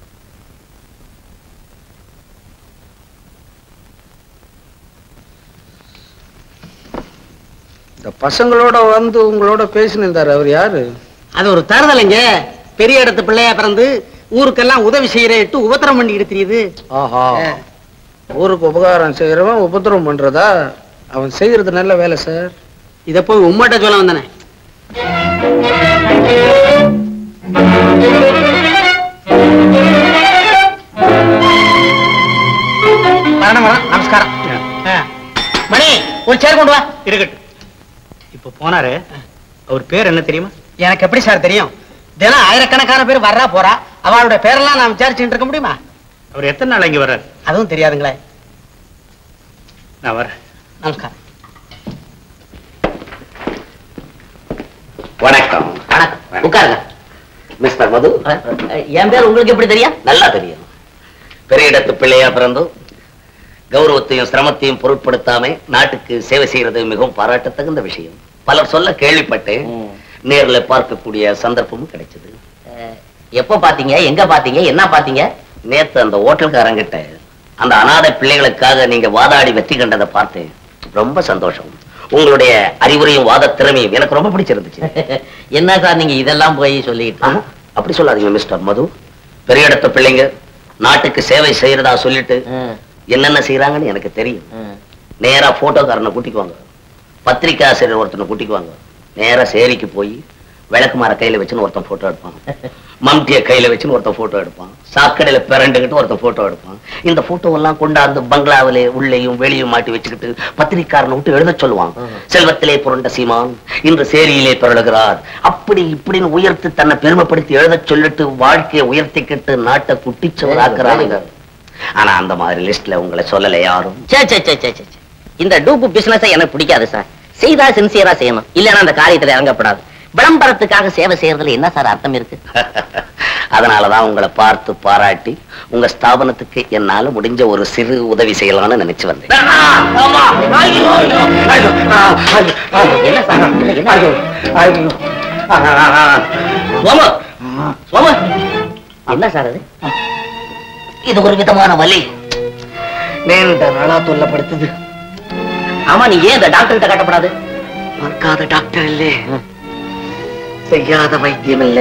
இந்த பசங்களோட வந்து உங்களோட பேசினிருந்தாரு அவர் யாரு அது ஒரு தருதலைங்க பெரிய இடத்து பிள்ளையா பிறந்து ஊருக்கெல்லாம் உதவி செய்யறேட்டு உபத்திரம் பண்ணிக்கிட்டு தெரியுது ஆஹா ஊருக்கு உபகாரம் செய்யறவன் உபத்திரவம் பண்றதா அவன் செய்யறது நல்ல வேலை சார் இத போய் உம்மட்ட சொல்ல வந்தானே வரணம் வரணம் நமஸ்காரம் ஆ. மணி ஒரு சேர் கொண்டு வா இருக்கட்டும் இப்ப போனாரு அவர் பேர் என்ன தெரியுமா எனக்கு எப்படி சார் தெரியும் தினம் ஆயிரக்கணக்கான பேர் வர்றா போறா அவளோட பேரெல்லாம் நான் விசாரிச்சுட்டு இருக்க முடியுமா அவர் எத்தனை நாள் இங்க வர்றாரு அதுவும் தெரியாதுங்களே நான் வரேன் நமஸ்காரம் வணக்கம் வணக்கம் உட்காருங்க மிஸ்டர் மது என் பேர் உங்களுக்கு எப்படி தெரியும் நல்லா தெரியும் பெரிய இடத்து பிள்ளையா பிறந்தும் கௌரவத்தையும் சிரமத்தையும் பொருட்படுத்தாம நாட்டுக்கு சேவை செய்யறது மிகவும் பாராட்டத்தகுந்த விஷயம் பலர் சொல்ல கேள்விப்பட்டேன் நேர்ல பார்க்கக்கூடிய சந்தர்ப்பமும் கிடைச்சது எப்ப பாத்தீங்க எங்க பாத்தீங்க என்ன பாத்தீங்க நேத்து அந்த ஹோட்டல்காரங்கிட்ட அந்த அனாதை பிள்ளைகளுக்காக நீங்க வாதாடி வெற்றி கண்டதை பார்த்தேன் ரொம்ப சந்தோஷம் உங்களுடைய அறிவுரையும் வாத திறமையும் எனக்கு ரொம்ப பிடிச்சிருந்துச்சு என்ன சார் நீங்க இதெல்லாம் போய் சொல்லிட்டு அப்படி சொல்லாதீங்க மிஸ்டர் மது பெரிய இடத்த பிள்ளைங்க நாட்டுக்கு சேவை செய்யறதா சொல்லிட்டு என்னென்ன செய்யறாங்கன்னு எனக்கு தெரியும் நேரா போட்டோக்காரனை கூட்டிக்குவாங்க பத்திரிக்கை ஆசிரியர் ஒருத்தனை கூட்டிக்குவாங்க நேரா சேரிக்கு போய் விளக்குமார கையில வச்சுன்னு ஒருத்தன் போட்டோ எடுப்பான் மம்டிய கையில வச்சுன்னு ஒருத்தன் போட்டோ எடுப்பான் சாக்கடையில பிறண்டுகிட்டு ஒருத்தன் போட்டோ எடுப்பான் இந்த போட்டோ எல்லாம் கொண்டாந்து பங்களாவிலே உள்ளேயும் வெளியும் மாட்டி வச்சுக்கிட்டு பத்திரிக்காரனை விட்டு எழுத சொல்லுவான் செல்வத்திலே புரண்ட சீமான் இன்று சேரியிலே பிறழுகிறார் அப்படி இப்படின்னு உயர்த்தி தன்னை பெருமைப்படுத்தி எழுதச் சொல்லிட்டு வாழ்க்கையை உயர்த்திக்கிட்டு நாட்டை குட்டிச்சவராக்குறானுங்க ஆனா அந்த மாதிரி லிஸ்ட்ல உங்களை சொல்லல யாரும் சே சே சே சே சே சே. இந்த டூப்பு பிசினஸ் எனக்கு பிடிக்காது சார் செய்தா சின்சியரா செய்யணும் இல்லைன்னா அந்த காரியத்துல இறங்கப்படாது விளம்பரத்துக்காக சேவை செய்யறதுல என்ன சார் அர்த்தம் இருக்கு அதனாலதான் உங்களை பார்த்து பாராட்டி உங்க ஸ்தாபனத்துக்கு என்னால முடிஞ்ச ஒரு சிறு உதவி செய்யலாம்னு நினைச்சு வந்தேன் என்ன சார் என்ன? சோமு, சோமு, என்ன சார் அது இது ஒரு விதமான வலி நீண்ட நாளா தொல்லப்படுத்துது ஆமா நீ ஏன் இந்த டாக்டர் கிட்ட காட்டப்படாது பார்க்காத டாக்டர் இல்லே செய்யாத வைத்தியம் இல்லை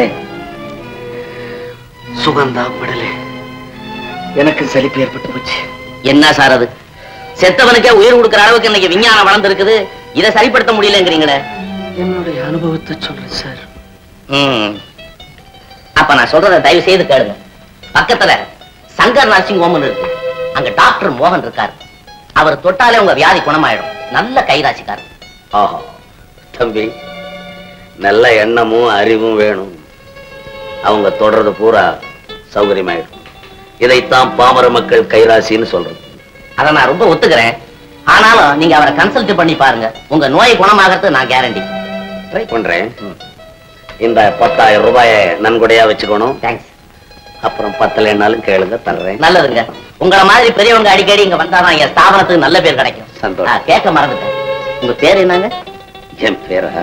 சுகந்தாப்படலே எனக்கு சலிப்பு ஏற்பட்டு போச்சு என்ன சார் அது செத்தவனுக்கே உயிர் கொடுக்கிற அளவுக்கு இன்னைக்கு விஞ்ஞானம் வளர்ந்துருக்குது இதை சரிப்படுத்த முடியலங்கிறீங்களே என்னுடைய அனுபவத்தை சொல்றேன் சார் ம். அப்ப நான் சொல்றதை தயவு செய்து கேளுங்க பக்கத்துல சங்கர் நர்சிங் ஹோம்னு இருக்கு அங்க டாக்டர் மோகன் இருக்காரு அவர் தொட்டாலே உங்க வியாதி குணமாயிடும் நல்ல கைராசிக்காரர் ஆஹா தம்பி நல்ல எண்ணமும் அறிவும் வேணும் அவங்க தொடர்றது பூரா சௌகரியமாயிடும் இதைத்தான் பாமர மக்கள் கைராசின்னு சொல்றது அதை நான் ரொம்ப ஒத்துக்கிறேன் ஆனாலும் நீங்க அவரை கன்சல்ட் பண்ணி பாருங்க உங்க நோய் குணமாகறது நான் கேரண்டி ட்ரை பண்றேன் இந்த பத்தாயிரம் ரூபாயை நன்கொடையா வச்சுக்கணும் தேங்க்ஸ் அப்புறம் பத்தலைன்னாலும் கேளுங்க தர்றேன் நல்லதுங்க உங்கள மாதிரி பெரியவங்க அடிக்கடி இங்க வந்தாதான் என் ஸ்தாபனத்துக்கு நல்ல பேர் கிடைக்கும் சந்தோஷம். ஆ, கேட்க மறந்துட்டேன் உங்க பேர் என்னங்க என் பேரா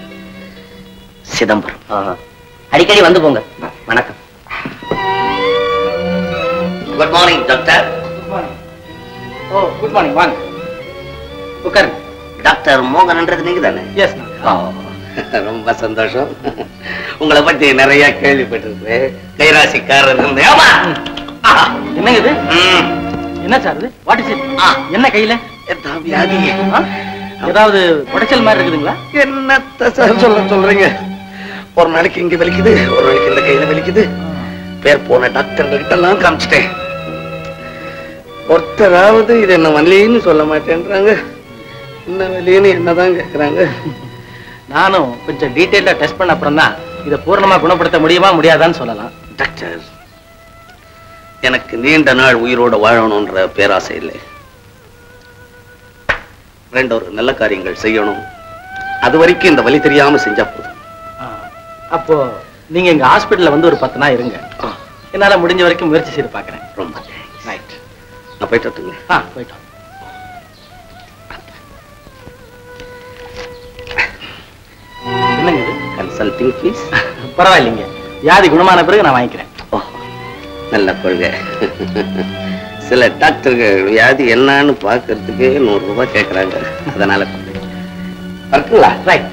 சிதம்பரம் அடிக்கடி வந்து போங்க வணக்கம் good morning doctor oh good morning வாங்க உட்காருங்க டாக்டர் மோகன்ன்றது நீங்க தானே எஸ் ரொம்ப சந்தோஷம் உங்களை பத்தி நிறைய கேள்விப்பட்டிருக்கேன் கைராசிக்காரர் இருந்து- ஆமா. ஆஹா. என்னங்க இது ம். என்ன சார் இது வாட் இஸ் இட் ஆ. என்ன கையில என்ன வியாதி ஆ? ஏதாவது உடைச்சல் மாதிரி இருக்குதுங்களா என்னத்த சார் சொல்ல சொல்றீங்க ஒரு நாளைக்கு இங்க வலிக்குது ஒரு நாளைக்கு இந்த கையில வலிக்குது பேர் போன டாக்டர் கிட்ட எல்லாம் காமிச்சிட்டேன் ஒருத்தராவது இது என்ன வலின்னு சொல்ல மாட்டேன்றாங்க என்ன வலின்னு என்னதான் கேக்குறாங்க நானும் கொஞ்சம் டீட்டெயிலா டெஸ்ட் பண்ண அப்புறம் தான் இதை பூர்ணமா குணப்படுத்த முடியுமா முடியாதான்னு சொல்லலாம் டாக்டர் எனக்கு நீண்ட நாள் உயிரோட வாழணும்ன்ற பேராசை இல்லை ரெண்டு ஒரு நல்ல காரியங்கள் செய்யணும் அது வரைக்கும் இந்த வலி தெரியாம செஞ்சா போதும் ஆ. அப்போ நீங்க எங்க ஹாஸ்பிடல்ல வந்து ஒரு பத்து நாள் இருங்க என்னால முடிஞ்ச வரைக்கும் முயற்சி செய்து பார்க்கறேன் ரொம்ப thanks. ரைட் நான் போயிட்டு வரட்டுங்களா? ஆ போயிட்டோம் என்னங்க இது கன்சல்டிங் ஃபீஸ் பரவாயில்லைங்க வியாதி குணமான பிறகு நான் வாங்கிக்கிறேன் ஓ நல்ல கொள்கை சில டாக்டர்கள் வியாதி என்னன்னு பார்க்கறதுக்கு நூறு ரூபாய் கேட்கறாங்க அதனால இருக்குங்களா ரைட்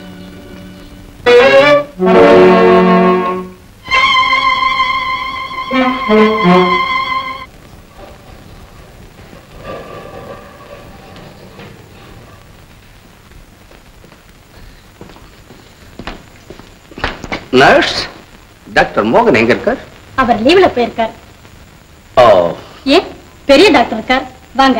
நர்ஸ் டாக்டர் மோகன் எங்க இருக்கார் அவர் லீவ்ல போயிருக்கார் ஓ ஏன் பெரிய டாக்டர் இருக்கார் வாங்க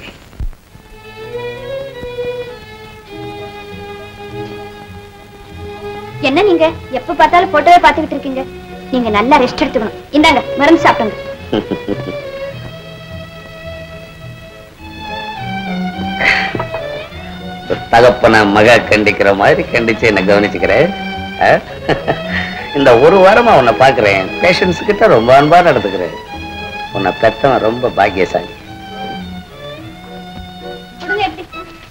என்ன நீங்க எப்ப பார்த்தாலும் போட்டோவே பார்த்துக்கிட்டு இருக்கீங்க நீங்க நல்லா ரெஸ்ட் எடுத்துக்கணும் இந்தாங்க மருந்து சாப்பிடுங்க தகப்பன மக கண்டிக்கிற மாதிரி கண்டிச்சு என்ன கவனிச்சுக்கிறேன் ஆ? இந்த ஒரு வாரமா உன்னை பாக்குறேன் பேஷண்ட்ஸ் கிட்ட ரொம்ப அன்பா நடந்துக்கிறேன் உன்னை பெத்தவன் ரொம்ப பாக்கியசாலி கொடுங்க எப்படி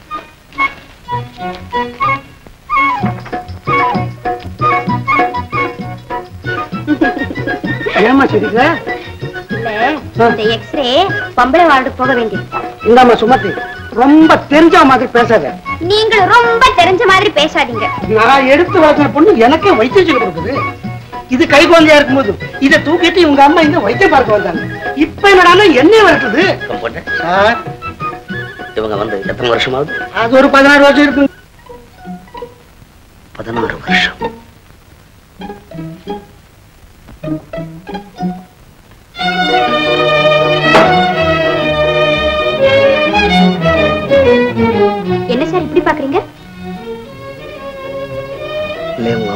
ஏமா சிரிக்கிற இல்ல இந்த எக்ஸ்ரே பொம்பளை வார்டுக்கு போக வேண்டியது இந்தாம்மா சுமதி ரொம்ப தெரிஞ்ச மாதிரி பேசாத நீங்களும் ரொம்ப தெரிஞ்ச மாதிரி பேசாதீங்க நான் எடுத்து வளர்க்கிற பொண்ணு எனக்கே வைத்தியம் சொல்லி கொடுக்குது இது கை குழந்தையா இருக்கும்போது இதை தூக்கிட்டு உங்க அம்மா இந்த வைத்தியம் பார்க்க வந்தாங்க இப்ப என்னடான்னா என்ன வரட்டுது கம்பவுண்டர், சார் இவங்க வந்து எத்தனை வருஷமாவது அது ஒரு பதினாறு வருஷம் இருக்கு பதினாறு வருஷம்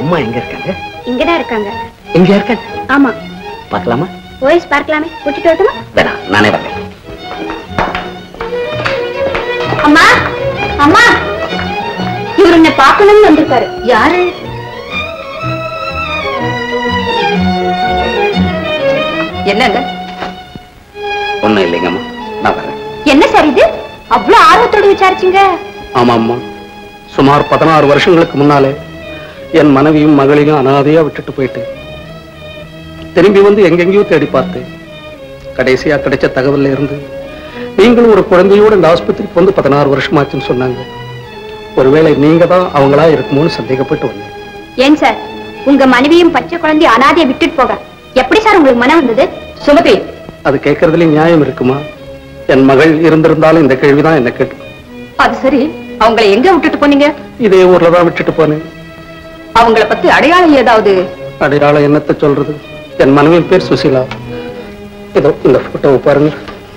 அம்மா எங்க இருக்காங்க இங்கதான் இருக்காங்க எங்க இருக்காங்க ஆமா பார்க்கலாமா ஓஎஸ் பார்க்கலாமே கூட்டிட்டு வரட்டுமா வேணாம் நானே வரேன் அம்மா அம்மா இவர் உன்னை பார்க்கணும்னு வந்திருக்காரு யாரு என்னங்க ஒண்ணும் இல்லைங்கம்மா நான் வரேன் என்ன சார் இது அவ்வளவு ஆர்வத்தோட விசாரிச்சீங்க ஆமா அம்மா சுமார் பதினாறு வருஷங்களுக்கு முன்னாலே என் மனைவியும் மகளையும் அனாதையா விட்டுட்டு போயிட்டேன் திரும்பி வந்து எங்கெங்கேயோ தேடி பார்த்தேன் கடைசியா கிடைச்ச தகவல்ல இருந்து நீங்களும் ஒரு குழந்தையோட இந்த ஆஸ்பத்திரிக்கு வந்து பதினாறு வருஷமாச்சுன்னு சொன்னாங்க ஒருவேளை நீங்க தான் அவங்களா இருக்குமோன்னு சந்தேகப்பட்டு வந்தேன் ஏன் சார் உங்க மனைவியும் பச்சை குழந்தை அனாதையை விட்டுட்டு போக எப்படி சார் உங்களுக்கு மனம் வந்தது சுமதி அது கேட்கறதுல நியாயம் இருக்குமா என் மகள் இருந்திருந்தாலும் இந்த கேள்விதான் என்ன கேட்டு அது சரி அவங்களை எங்க விட்டுட்டு போனீங்க இதே ஊர்ல தான் விட்டுட்டு போனேன் அவங்கள பத்தி அடையாளம் ஏதாவது அடையாளம் என்னத்தை சொல்றது என் மனைவியின் பேர் சுசீலா இதோ இந்த போட்டோவை பாருங்க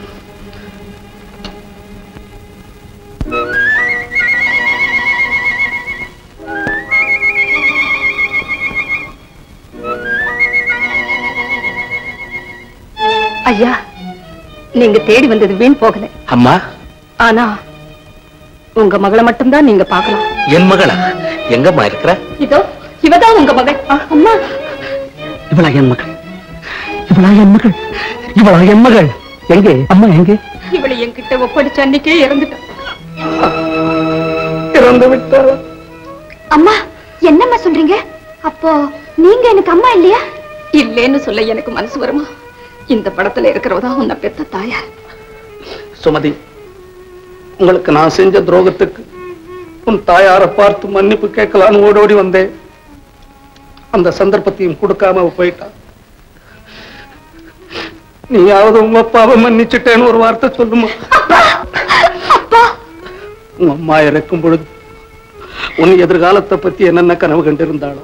ஐயா நீங்க தேடி வந்தது வீண் போகல அம்மா ஆனா உங்க மகளை மட்டும்தான் நீங்க பார்க்கலாம் என் மகளா எங்கம்மா இருக்கிற இதோ இவதான் உங்க மகள் அம்மா இவளா என் மகள் இவளா என் மகள் இவளா என் மகள் எங்கே அம்மா எங்கே இவளை என்கிட்ட ஒப்படைச்ச அன்னைக்கே இறந்துட்டான் இறந்து விட்டாள் அம்மா என்னம்மா சொல்றீங்க அப்போ நீங்க எனக்கு அம்மா இல்லையா இல்லேன்னு சொல்ல எனக்கு மனசு வருமா இந்த படத்துல இருக்கிறவதா உன்னை பெத்த தாயார் சுமதி உங்களுக்கு நான் செஞ்ச துரோகத்துக்கு உன் தாயாரை பார்த்து மன்னிப்பு கேட்கலான்னு ஓடோடி வந்தேன் அந்த சந்தர்ப்பத்தையும் கொடுக்காம அவ போயிட்டா நீயாவது உங்க அப்பாவை மன்னிச்சுட்டேன்னு ஒரு வார்த்தை சொல்லுமா உங்க அம்மா இறக்கும் பொழுது உன் எதிர்காலத்தை பத்தி என்னென்ன கனவு கண்டிருந்தாளோ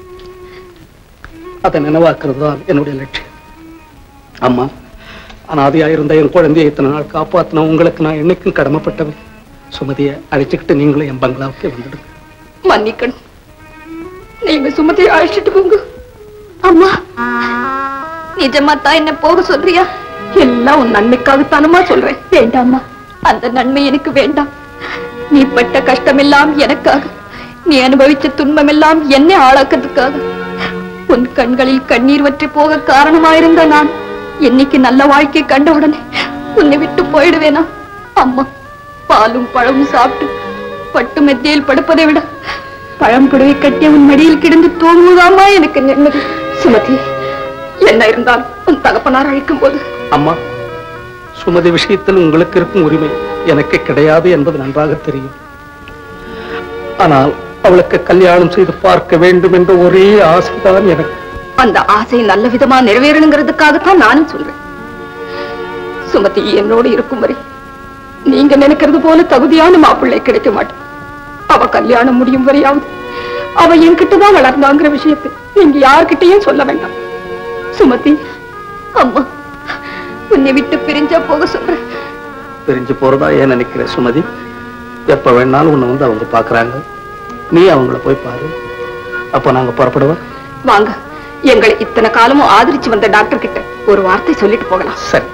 அதை நினைவாக்குறது தான் என்னுடைய லட்சியம் அம்மா அனாதையா இருந்த என் குழந்தையை இத்தனை நாள் காப்பாத்தின உங்களுக்கு நான் என்னைக்கும் கடமைப்பட்டவன் சுமதியை அழைச்சுக்கிட்டு நீங்களும் என் பங்களாவுக்கு வந்துடுங்க மன்னிக்கணும் நீங்க சுமதியை அழைச்சிட்டு போங்க அம்மா நிஜமா தான் என்ன போக சொல்றியா எல்லாம் உன் நன்மைக்காகத்தானமா சொல்றேன் வேண்டாம்மா அந்த நன்மை எனக்கு வேண்டாம் நீ பட்ட கஷ்டமெல்லாம் எனக்காக நீ அனுபவிச்ச துன்பமெல்லாம் என்னை ஆளாக்கிறதுக்காக உன் கண்களில் கண்ணீர் வற்றி போக காரணமாயிருந்த நான் என்னைக்கு நல்ல வாழ்க்கை கண்ட உடனே உன்னை விட்டு போயிடுவேனா அம்மா பாலும் பழமும் சாப்பிட்டு பட்டு மெத்தையில் படுப்பதை விட பழம் புடவை கட்டிய உன் மடியில் கிடந்து தூங்குவதாமா எனக்கு நிம்மதி சுமதி என்ன இருந்தாலும் உன் தகப்பனார் அழைக்கும் போது அம்மா சுமதி விஷயத்தில் உங்களுக்கு இருக்கும் உரிமை எனக்கு கிடையாது என்பது நன்றாக தெரியும் ஆனால் அவளுக்கு கல்யாணம் செய்து பார்க்க வேண்டும் என்ற ஒரே ஆசைதான் எனக்கு அந்த ஆசை நல்ல விதமா நிறைவேறணுங்கிறதுக்காகத்தான் நானும் சொல்றேன் சுமதி என்னோடு இருக்கும் வரை நீங்க நினைக்கிறது போல தகுதியான மாப்பிள்ளை கிடைக்க மாட்டேன் அவ கல்யாணம் முடியும் வரையாவது அவ என்கிட்டதான் வளர்ந்தாங்கிற விஷயத்தை நீங்க யார்கிட்டயும் சொல்ல வேண்டாம் சுமதி அம்மா உன்னை விட்டு பிரிஞ்சா போக சொல்றேன் பிரிஞ்சு போறதா ஏன் நினைக்கிற சுமதி எப்ப வேணாலும் உன்னை வந்து அவங்க பாக்குறாங்க நீ அவங்கள போய் பாரு அப்ப நாங்க புறப்படுவோம் வாங்க எங்களை இத்தனை காலமும் ஆதரிச்சு வந்த டாக்டர் கிட்ட ஒரு வார்த்தை சொல்லிட்டு போகலாம் சரி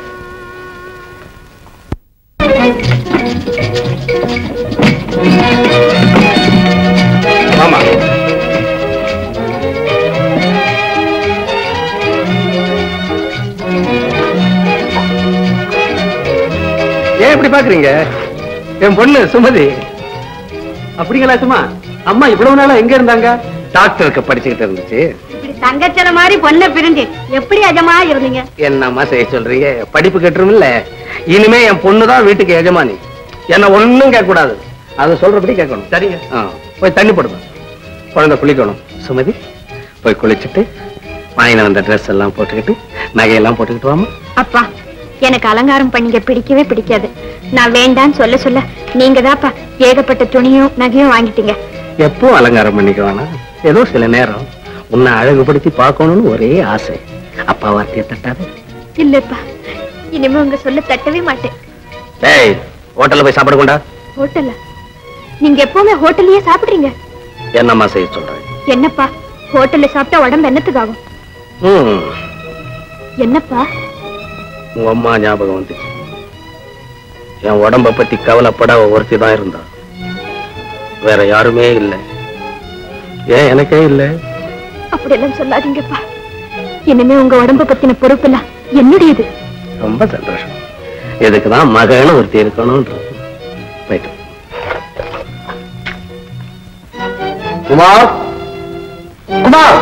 ஆமா ஏன் இப்படி பாக்குறீங்க என் பொண்ணு சுமதி அப்படிங்களா சும்மா அம்மா இவ்வளவு நாளா எங்க இருந்தாங்க டாக்டருக்கு படிச்சுக்கிட்டு இருந்துச்சு இப்படி தங்கச்சன மாதிரி பொண்ணை பிரிஞ்சு எப்படி அஜமா இருந்தீங்க என்னம்மா செய்ய சொல்றீங்க படிப்பு கட்டுருமில்ல இனிமே என் பொண்ணு தான் வீட்டுக்கு எஜமானி என்ன ஒண்ணும் கேட்க கூடாது அதை சொல்றபடி கேட்கணும் சரிங்க போய் தண்ணி போடுங்க குழந்தை குளிக்கணும் சுமதி போய் குளிச்சுட்டு வாங்கின வந்த ட்ரெஸ் எல்லாம் போட்டுக்கிட்டு நகையெல்லாம் போட்டுக்கிட்டு வாமா அப்பா எனக்கு அலங்காரம் பண்ணிக்க பிடிக்கவே பிடிக்காது நான் வேண்டான்னு சொல்ல சொல்ல நீங்க தான்ப்பா ஏகப்பட்ட துணியும் நகையும் வாங்கிட்டீங்க எப்போ அலங்காரம் பண்ணிக்க வேணாம் ஏதோ சில நேரம் உன்னை அழகுபடுத்தி பார்க்கணும்னு ஒரே ஆசை அப்பா வார்த்தையை தட்டாத இல்லப்பா இனிமே உங்க சொல்ல தட்டவே மாட்டேன் டேய் ஹோட்டல்ல போய் சாப்பிட கொண்டா ஹோட்டல்ல நீங்க எப்பவுமே ஹோட்டல்லயே சாப்பிடுறீங்க என்னம்மா செய்ய சொல்றேன் என்னப்பா ஹோட்டல்ல சாப்பிட்டா உடம்பு என்னத்துக்கு ஆகும் ம், என்னப்பா உங்க அம்மா ஞாபகம் வந்துச்சு என் உடம்ப பத்தி கவலைப்பட ஒருத்தி தான் இருந்தா வேற யாருமே இல்லை ஏன் எனக்கே இல்லை அப்படியெல்லாம் சொல்லாதீங்கப்பா இனிமே உங்க உடம்ப பத்தின பொறுப்பெல்லாம் என்னுடையது ரொம்ப சந்தோஷம் இதுக்குதான் மகன்னு ஒருத்தி இருக்கணும்ன்றது போயிட்டு குமார் குமார்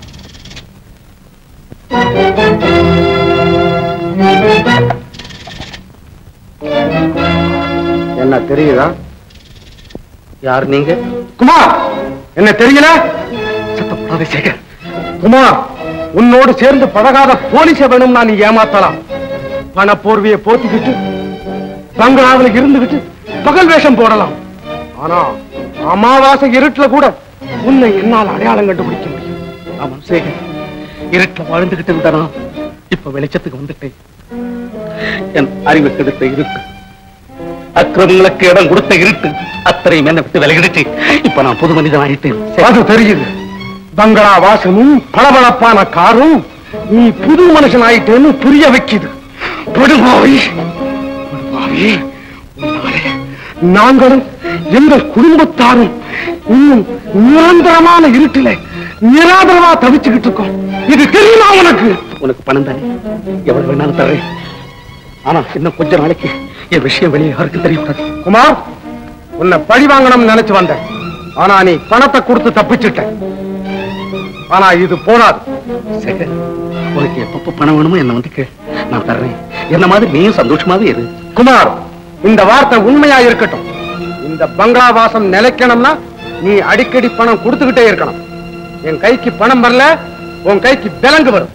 என்ன தெரியுதா யார் நீங்க குமார் என்ன தெரியல சத்தப்படாத சேகர் குமார் உன்னோடு சேர்ந்து பழகாத போலீஸ வேணும்னா நீ ஏமாத்தலாம் பண போர்வையை போத்திக்கிட்டு பங்களாவுல இருந்துகிட்டு பகல் வேஷம் போடலாம் ஆனா அமாவாசை இருட்டுல கூட உன்னை என்னால் அடையாளம் கண்டுபிடிக்க முடியும் ஆமாம் சேகர் இருட்டுல வாழ்ந்துகிட்டு இருந்தானா இப்ப வெளிச்சத்துக்கு வந்துட்டேன் என் அறிவு கெடுத்த இருட்டு அக்கிரமங்களுக்கு இடம் கொடுத்த இருட்டு அத்தனையும் என்ன விட்டு விலகிடுச்சு இப்ப நான் புது மனிதன் ஆயிட்டேன் அது தெரியுது பங்களா வாசமும் பளபளப்பான காரும் நீ புது மனுஷன் ஆயிட்டேன்னு புரிய வைக்குது படுபாவி படுபாவி உன்னாலே நாங்களும் எங்கள் குடும்பத்தாரும் இன்னும் நிரந்தரமான இருட்டில நிராதரவா தவிச்சுக்கிட்டு இருக்கோம் இது தெரியுமா உனக்கு உனக்கு பணம் தானே எவ்வளவு வேணாலும் தர்றேன் ஆனா இன்னும் கொஞ்ச நாளைக்கு என் விஷயம் வெளியே யாருக்கும் தெரியக்கூடாது குமார் உன்னை பழி வாங்கணும்னு நினைச்சு வந்தேன் ஆனா நீ பணத்தை கொடுத்து தப்பிச்சிட்ட ஆனா இது போனாது சேகர், உனக்கு எப்பப்ப பணம் வேணுமோ என்ன வந்து கேள் நான் தர்றேன் என்ன மாதிரி நீயும் சந்தோஷமாவே இரு குமார் இந்த வார்த்தை உண்மையா இருக்கட்டும் இந்த பங்களா வாசம் நிலைக்கணும்னா நீ அடிக்கடி பணம் கொடுத்துக்கிட்டே இருக்கணும் என் கைக்கு பணம் வரல உன் கைக்கு விலங்கு வரும்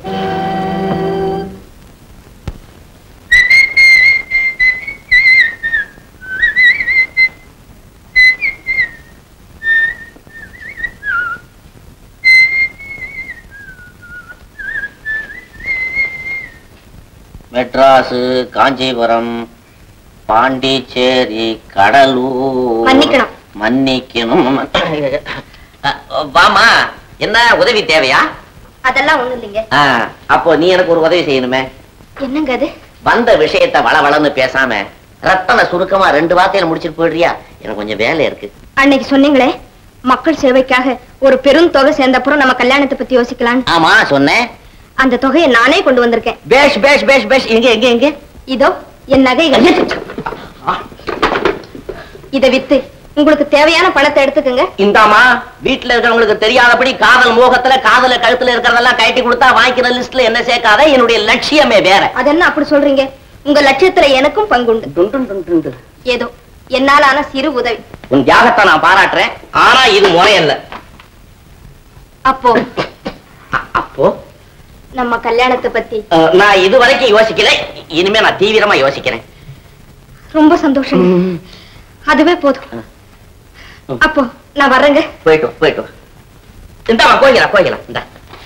மெட்ராஸு காஞ்சிபுரம் பாண்டிச்சேரி கடலூர் மன்னிக்கணும். மன்னிக்கணும் அஹ், வாமா என்ன உதவி தேவையா அதெல்லாம் ஒண்ணும் இல்லைங்க ஆ, அப்போ நீ எனக்கு ஒரு உதவி செய்யணுமே என்னங்க அது வந்த விஷயத்த வளவளன்னு பேசாம ரத்தன சுருக்கமா ரெண்டு வார்த்தையில முடிச்சிட்டு போயிடுறியா எனக்கு கொஞ்சம் வேலை இருக்கு அன்னைக்கு சொன்னீங்களே மக்கள் சேவைக்காக ஒரு பெரும் தொகை சேர்ந்தப்புறம் நம்ம கல்யாணத்தை பத்தி யோசிக்கலாம்னு ஆமா சொன்னேன் அந்த தொகையை நானே கொண்டு வந்திருக்கேன் பேஷ் பேஷ் பேஷ் பேஷ் எங்க எங்க எங்க இதோ என் நகைகள் இத வித்து உங்களுக்கு தேவையான பணத்தை எடுத்துக்கங்க இந்தாமா வீட்டுல இருக்கிறவங்களுக்கு தெரியாதபடி காதல் மோகத்துல காதல கழுத்துல இருக்கிறதெல்லாம் கழட்டி கொடுத்தா வாங்கிக்கிற லிஸ்ட்ல என்ன சேர்க்காத என்னுடைய லட்சியமே வேற அதென்ன அப்படி சொல்றீங்க உங்க லட்சியத்துல எனக்கும் பங்குண்டு டுன் டுன் டுன் டுன் டுன். ஏதோ என்னால ஆன சிறு உதவி உன் தியாகத்தை நான் பாராட்டுறேன் ஆனா இது முறையல்ல அப்போ அ- அப்போ நம்ம கல்யாணத்தை பத்தி அஹ், நான் இது வரைக்கும் யோசிக்கல இனிமே நான் தீவிரமா யோசிக்கிறேன் ரொம்ப சந்தோஷம் அதுவே போதும் அப்போ நான் வர்றேங்க போயிட்டு வா, போயிட்டு வா. இந்தாம்மா கோயிக்கலாம் கோயிக்கலாம் இந்த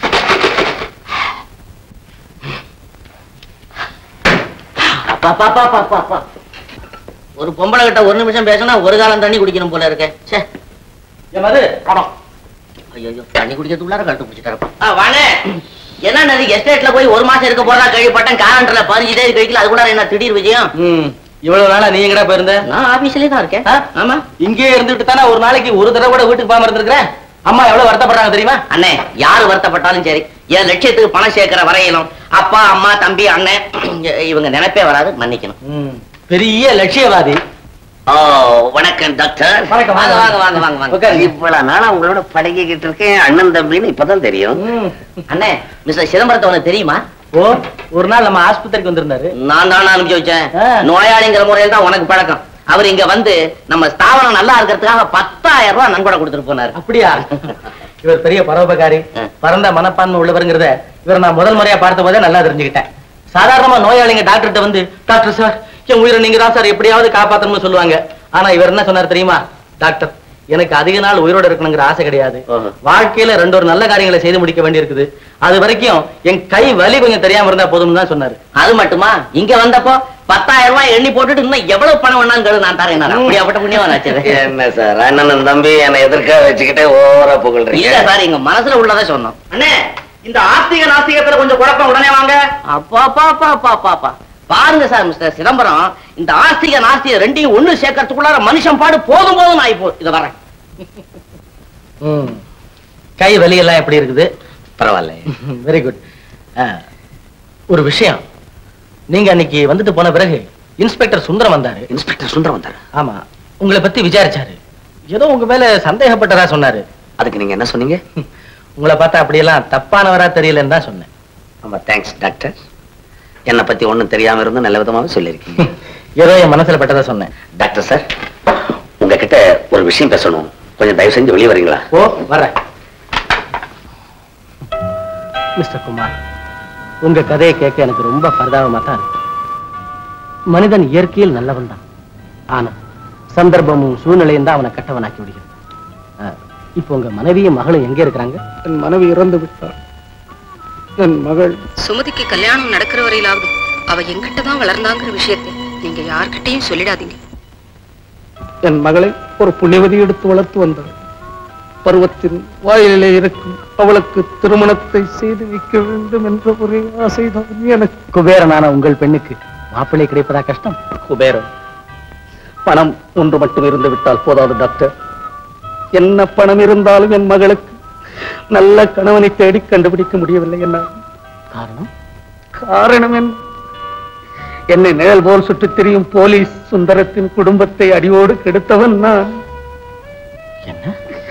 ஒரு பொம்பளை கிட்ட ஒரு நிமிஷம் பேசினா ஒரு காலம் தண்ணி குடிக்கணும் போல இருக்கே சே மது பணம் ஐயோ தண்ணி குடிக்கிறதுக்குள்ளார கழுத்து பிடிச்சிட்டாரப்பா வாணே என்ன நதி எஸ்டேட்ல போய் ஒரு மாசம் இருக்க போறதா கேள்விப்பட்டேன் காலண்டர்ல பதினஞ்சு தேதி கழிக்கல அது கூட என்ன திடீர் விஜயம் ம் இவ்வளவு நாளா நீ எங்கடா போயிருந்த நான் ஆபீஸ்லயே தான் இருக்கேன் ஆ? ஆமா இங்கே இருந்துட்டு தானே ஒரு நாளைக்கு ஒரு தடவை கூட வீட்டுக்கு போகாம இருந்திருக்கிறேன் அம்மா எவ்வளவு வருத்தப்படுறாங்க தெரியுமா அண்ணே யாரு வருத்தப்பட்டாலும் சரி என் லட்சியத்துக்கு பணம் சேர்க்கிற வரையிலும் அப்பா அம்மா தம்பி அண்ணன் இவங்க நினைப்பே வராது மன்னிக்கணும் ம், பெரிய லட்சியவாதி ஓ வணக்கம் டாக்டர் வணக்கம், வாங்க வாங்க. வாங்க வாங்க வாங்க வாங்க உட்காருங்க. இவ்வளவு நாளா உங்களோட பழகிக்கிட்டு இருக்கேன் அண்ணன் தம்பின்னு இப்பதான் தெரியும் ம். அண்ணே மிஸ்டர் சிதம்பரத்தை உனக்கு தெரியுமா ஓ ஒரு நாள் நம்ம ஆஸ்பத்திரிக்கு வந்திருந்தாரு நான் தான் அனுப்பிச்சு வச்சேன் ஆ. நோயாளிங்கிற முறையில் தான் உனக்கு பழக்கம் அவர் இங்க வந்து நம்ம ஸ்தாபனம் நல்லா இருக்கிறதுக்காக பத்தாயிரம் ரூபாய் நன்கொடை கொடுத்துட்டு போனாரு அப்படியா இவர் பெரிய பரோபகாரி ஆ. பரந்த மனப்பான்மை உள்ளவருங்கிறத இவர் நான் முதல் முறையா பார்த்த போதே நல்லா தெரிஞ்சுக்கிட்டேன் சாதாரணமா நோயாளிங்க டாக்டர்கிட்ட வந்து டாக்டர் சார் என் உயிரை நீங்க தான் சார் எப்படியாவது காப்பாத்தணும்னு சொல்லுவாங்க ஆனா இவர் என்ன சொன்னார் தெரியுமா டாக்டர் எனக்கு அதிக நாள் உயிரோட இருக்கணுங்கிற ஆசை கிடையாது ஓஹோ. வாழ்க்கையில ரெண்டு ஒரு நல்ல காரியங்களை செய்து முடிக்க வேண்டியிருக்குது அது வரைக்கும் என் கை வலி கொஞ்சம் தெரியாம இருந்தா போதும்னு தான் சொன்னாரு அது மட்டுமா இங்க வந்தப்போ பத்தாயிரம் ரூபாய் எண்ணி போட்டுட்டு இன்னும் எவ்வளவு பணம் வேணாலும் கேளு, நான் தரேன் நான் அப்படியாப்பட்ட புண்ணியவான் என்ன சார் அண்ணன் தம்பி என்னை எதிர்க்க வச்சுக்கிட்டே ஓவரா இல்ல புகழ்றீங்க சார் எங்க மனசுல உள்ளதை சொன்னோம் அண்ணே இந்த ஆஸ்திக நாஸ்திகத்துல கொஞ்சம் குழப்பம் உடனே வாங்க அப்பா அப்பா அப்பா அப்பா அப்பா அப்பா பாருங்க சார் மிஸ்டர் சிதம்பரம் இந்த ஆஸ்திக நாஸ்திக ரெண்டையும் ஒண்ணு சேர்க்கறதுக்குள்ளார மனுஷன் பாடு போதும் போதும் ஆகி போ இத வரேன் ம். கை வலி எல்லாம் எப்படி இருக்குது பரவாயில்ல வெரி குட் ஒரு விஷயம் நீங்க அன்னைக்கு வந்துட்டு போன பிறகு இன்ஸ்பெக்டர் சுந்தரம் வந்தாரு இன்ஸ்பெக்டர் சுந்தரம் வந்தாரு ஆமா உங்களை பத்தி விசாரிச்சாரு ஏதோ உங்க மேல சந்தேகப்பட்டதா சொன்னாரு அதுக்கு நீங்க என்ன சொன்னீங்க உங்களை பார்த்தா அப்படியெல்லாம் தப்பானவரா தெரியலன்னு தான் சொன்னேன் ரொம்ப தேங்க்ஸ் டாக்டர் என்னை பத்தி ஒண்ணும் தெரியாம இருந்து நல்ல விதமாவே சொல்லியிருக்கீங்க ஏதோ என் மனசுல பட்டதா சொன்னேன் டாக்டர் சார் உங்ககிட்ட ஒரு விஷயம் பேசணும் கொஞ்சம் தயவு செஞ்சு வெளியே வரீங்களா ஓ வர்றேன் மிஸ்டர் குமார் உங்க கதையை கேட்க எனக்கு ரொம்ப பரிதாபமா தான் இருக்கு மனிதன் இயற்கையில் நல்லவன் தான் ஆனா சந்தர்ப்பமும் சூழ்நிலையும் தான் அவனை கட்டவனாக்கி விடுகிறது ஆ, இப்போ உங்க மனைவியும் மகளும் எங்க இருக்கிறாங்க என் மனைவி இறந்து விட்டார் என் மகள் சுமதிக்கு கல்யாணம் நடக்கிற வரையிலாவது அவ எங்கிட்ட தான் வளர்ந்தாங்கிற விஷயத்தை நீங்க யார்கிட்டயும் சொல்லிடாதீங்க என் மகளை ஒரு புண்ணியவதி எடுத்து வளர்த்து வந்தாள் பருவத்தின் வாயிலே இருக்கும் அவளுக்கு திருமணத்தை செய்து வைக்க வேண்டும் என்ற ஒரே ஆசைதான் எனக்கு குபேரனான உங்கள் பெண்ணுக்கு மாப்பிள்ளை கிடைப்பதா கஷ்டம் குபேரன் பணம் ஒன்று மட்டும் இருந்து விட்டால் போதாது டாக்டர் என்ன பணம் இருந்தாலும் என் மகளுக்கு நல்ல கணவனை தேடி கண்டுபிடிக்க முடியவில்லை என்ன காரணம் காரணம் என்ன என்னை நிழல் போல் சுற்றித் திரியும் போலீஸ் சுந்தரத்தின் குடும்பத்தை அடியோடு கெடுத்தவன் நான் என்ன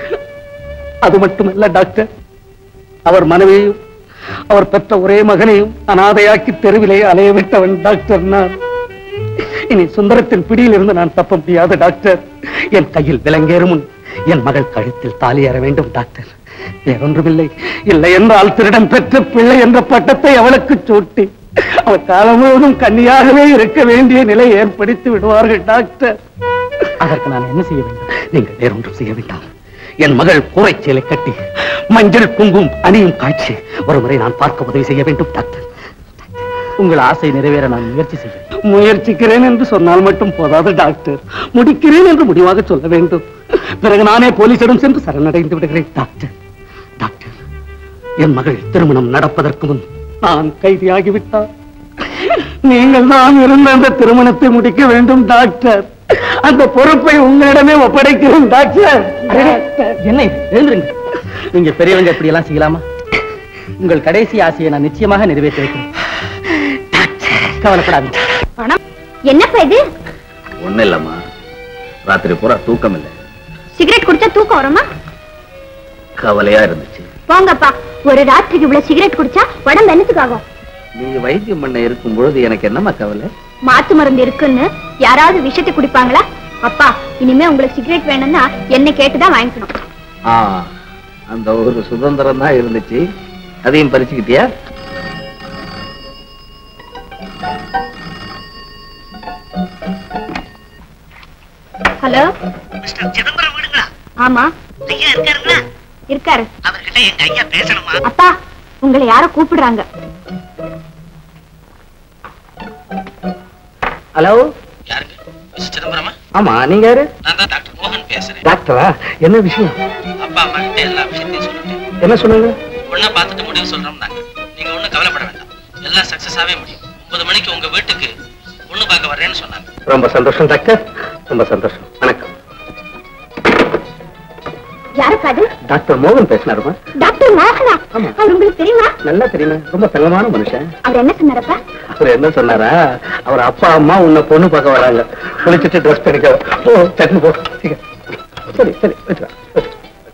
அது மட்டுமல்ல டாக்டர் அவர் மனைவியையும் அவர் பெற்ற ஒரே மகனையும் அனாதையாக்கி தெருவிலே அலைய விட்டவன் டாக்டர் நான் இனி சுந்தரத்தின் பிடியில் இருந்து நான் தப்ப முடியாது டாக்டர் என் கையில் விலங்கேறும் முன் என் மகள் கழுத்தில் தாலி ஏற வேண்டும் டாக்டர் வேறொன்றுமில்லை இல்லை என்றால் திருடன் பெற்ற பிள்ளை என்ற பட்டத்தை அவளுக்கு சூட்டி அவர் காலம் முழுவதும் கன்னியாகவே இருக்க வேண்டிய நிலை ஏற்படுத்தி விடுவார்கள் டாக்டர் அதற்கு நான் என்ன செய்ய வேண்டும் நீங்கள் வேறொன்றும் செய்ய வேண்டாம் என் மகள் கூரைச்சேலை கட்டி மஞ்சள் குங்கும் அணியும் காட்சி ஒருமுறை நான் பார்க்க உதவி செய்ய வேண்டும் டாக்டர் உங்கள் ஆசை நிறைவேற நான் முயற்சி செய்கிறேன் முயற்சிக்கிறேன் என்று சொன்னால் மட்டும் போதாது டாக்டர் முடிக்கிறேன் என்று முடிவாக சொல்ல வேண்டும் பிறகு நானே போலீசிடம் சென்று சரணடைந்து விடுகிறேன் டாக்டர் டாக்டர் என் மகள் திருமணம் நடப்பதற்கு முன் நான் கைதியாகிவிட்டார் நீங்கள் தான் இருந்த அந்த திருமணத்தை முடிக்க வேண்டும் டாக்டர் அந்த பொறுப்பை உங்களிடமே ஒப்படைக்கிறேன் டாக்டர் டாக்டர். என்ன இது எழுந்துருங்க நீங்க பெரியவங்க இப்படி எல்லாம் செய்யலாமா உங்கள் கடைசி ஆசையை நான் நிச்சயமாக நிறைவேற்றி வைக்கிறேன் கவலைப்படாதீங்க பணம் என்னப்பா இது ஒண்ணு இல்லம்மா ராத்திரி பூரா தூக்கம் இல்லை சிகரெட் குடிச்சா தூக்கம் வருமா கவலையா இருந்துச்சு போங்கப்பா ஒரு ராத்திரிக்கு இவ்வளவு சிகரெட் குடிச்சா உடம்பு என்னத்துக்காகும் நீ வைத்தியம் பண்ண இருக்கும் பொழுது எனக்கு என்னம்மா கவலை மாத்து மருந்து இருக்குன்னு யாராவது விஷத்தை குடிப்பாங்களா அப்பா இனிமே உங்களுக்கு சிகரெட் வேணும்னா என்ன கேட்டுதான் வாங்கிக்கணும் ஆ அந்த ஒரு சுதந்திரம் தான் இருந்துச்சு அதையும் பறிச்சுக்கிட்டியா ஹலோ சிதம்பரம் வீடுங்களா ஆமா ஐயா இருக்காருங்களா இருக்காரு அவர்கிட்ட எங்க ஐயா பேசணுமா அப்பா உங்களை யாரோ கூப்பிடுறாங்க ஹலோ யாருங்க சிதம்பரமா ஆமா நீங்க யாரு நான் தான் டாக்டர் மோகன் பேசுறேன் டாக்டரா என்ன விஷயம் அப்பா அம்மா கிட்ட எல்லா விஷயத்தையும் சொல்லிட்டேன் என்ன சொன்னீங்க ஒண்ணா பார்த்துட்டு முடிவு சொல்றோம் நாங்க நீங்க ஒண்ணும் கவலைப்பட வேண்டாம் எல்லாம் சக்சஸ் ஆவே முடியும் ஒன்பது மணிக்கு உங்க வீட்டுக்கு பொண்ணு பார்க்க வர்றேன்னு சொன்னாங்க ரொம்ப சந்தோஷம் டாக்டர் ரொம்ப சந்தோஷம் வணக்கம் யாருப்பா அது டாக்டர் மோகன் பேசினாருமா டாக்டர் மோகனா ஆமா. அவர் உங்களுக்கு தெரியுமா நல்லா தெரியுமே ரொம்ப தங்கமான மனுஷன் அவர் என்ன சொன்னாரப்பா அவர் என்ன சொன்னாரா அவர் அப்பா அம்மா உன்னை பொண்ணு பார்க்க வராங்க குளிச்சுட்டு ட்ரெஸ் பண்ணிக்க ஓ சட்னி போ சீக்கிரம். சரி சரி வச்சுக்கோ, வச்சுக்கோ.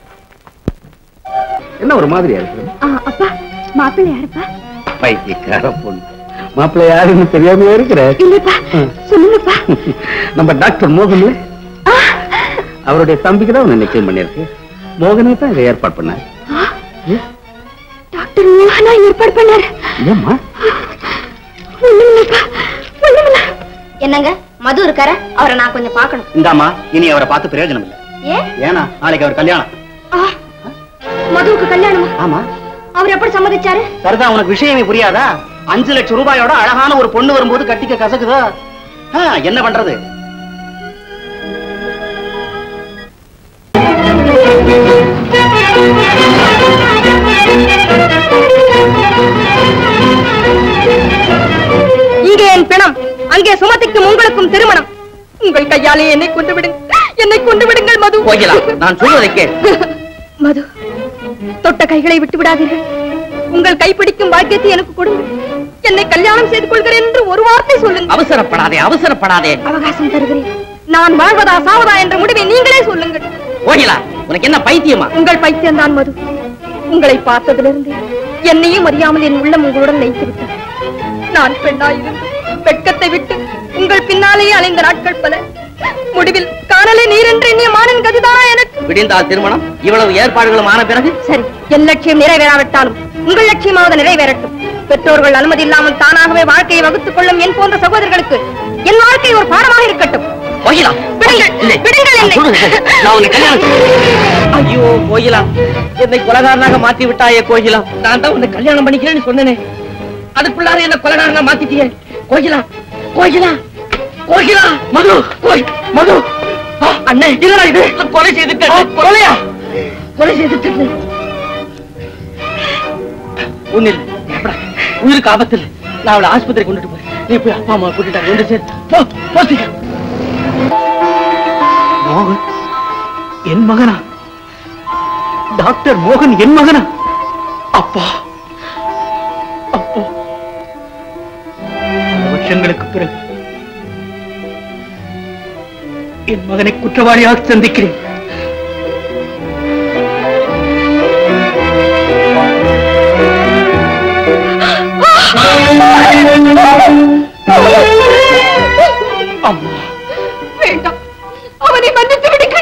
என்ன ஒரு மாதிரியா இருக்கு ஆ, அப்பா மாப்பிள்ளை யாருப்பா பைத்தியக்கார பொண்ணு மாப்பிள்ளை யாருன்னு தெரியாம இருக்கிற இல்லப்பா ம். சொல்லுங்கப்பா நம்ம டாக்டர் மோகன் அவருடைய தம்பிக்கு தான் உன்னை நிச்சயம் பண்ணியிருக்கு மோகனே தான் இதை ஏற்பாடு பண்ணார் டாக்டர் மோகனா ஏற்பாடு பண்ணாரு ஏம்மா ஒண்ணுமில்லப்பா ஒண்ணுமில்ல என்னங்க மது இருக்கார அவரை நான் கொஞ்சம் பார்க்கணும் இந்தாமா இனி அவரை பார்த்து பிரயோஜனம் இல்லை ஏன் ஏன்னா நாளைக்கு அவர் கல்யாணம் ஆ, மதுவுக்கு கல்யாணமா ஆமா அவர் எப்படி சம்மதிச்சாரு சரிதான் உனக்கு விஷயமே புரியாதா அஞ்சு லட்சம் ரூபாயோட அழகான ஒரு பொண்ணு வரும்போது கட்டிக்க கசக்குதா ஆ, என்ன பண்றது இங்கே என் பிணம் அங்கே சுமதிக்கும் உங்களுக்கும் திருமணம் உங்கள் கையாலே என்னை கொண்டு விடுங்கள் என்னை கொண்டு விடுங்கள் மது கோகிலா நான் சொல்வதை கேள் மது தொட்ட கைகளை விட்டு விடாதீர்கள் உங்கள் கைப்பிடிக்கும் பாக்கியத்தை எனக்கு கொடுங்கள் என்னை கல்யாணம் செய்து கொள்கிறேன் என்று ஒரு வார்த்தை சொல்லுங்கள் அவசரப்படாதே அவசரப்படாதே அவகாசம் தருகிறேன் நான் வாழ்வதா சாவதா என்ற முடிவை நீங்களே சொல்லுங்கள் கோகிலா உனக்கு என்ன பைத்தியமா உங்கள் பைத்தியம் தான் மது உங்களை பார்த்ததிலிருந்து என்னையும் அறியாமல் என் உள்ளம் உங்களுடன் லயித்து விட்டது நான் பெண்ணாயிருந்து வெட்கத்தை விட்டு உங்கள் பின்னாலேயே அலைந்த நாட்கள் பல முடிவில் காணலே நீரென்று எண்ணிய மானின் கதிதானா எனக்கு விடிந்தால் திருமணம் இவ்வளவு ஏற்பாடுகளும் ஆன பிறகு சரி என் லட்சியம் நிறைவேறாவிட்டாலும் உங்கள் லட்சியமாவது நிறைவேறட்டும் பெற்றோர்கள் அனுமதி இல்லாமல் தானாகவே வாழ்க்கையை வகுத்துக் கொள்ளும் என் போன்ற சகோதரர்களுக்கு என் வாழ்க்கை ஒரு பாடமாக இருக்கட்டும் கோகிலா விடுங்கள், இல்லை, விடுங்கள் நான் என்னை. சொல்றது கேள். நான் உன்னை கல்யாணம் செய்ய- ஐயோ கோகிலா என்னை கொலகாரனாக மாத்தி விட்டாயே கோகிலா நான் தான் உன்னை கல்யாணம் பண்ணிக்கிறேன்னு சொன்னேனே அதுக்குள்ளார என்ன கொலகாரனா மாத்திட்டியே கோகிலா கோகிலா கோகிலா மது கோய் மது ஆ, அண்ணே இல்லடா இது கொலை செய்துட்டேன் கொலையா கொலை செய்துட்டேன் ஒண்ணில் உயிருக்கு ஆபத்து இல்லை நான் அவளை ஆஸ்பத்திரி கொண்டுட்டு போறேன் நீ போய் அப்பா அம்மா கூட்டிட்டாங்க ஒன்று சேர் போ போ சீக்கிரம் மோகன் என் மகனா டாக்டர் மோகன் என் மகனா அப்பா அப்பா பல வருஷங்களுக்கு பிறகு என் மகனை குற்றவாளியாக சந்திக்கிறேன் அம்மா வேண்டாம் அவனை மன்னித்து விடுங்கள்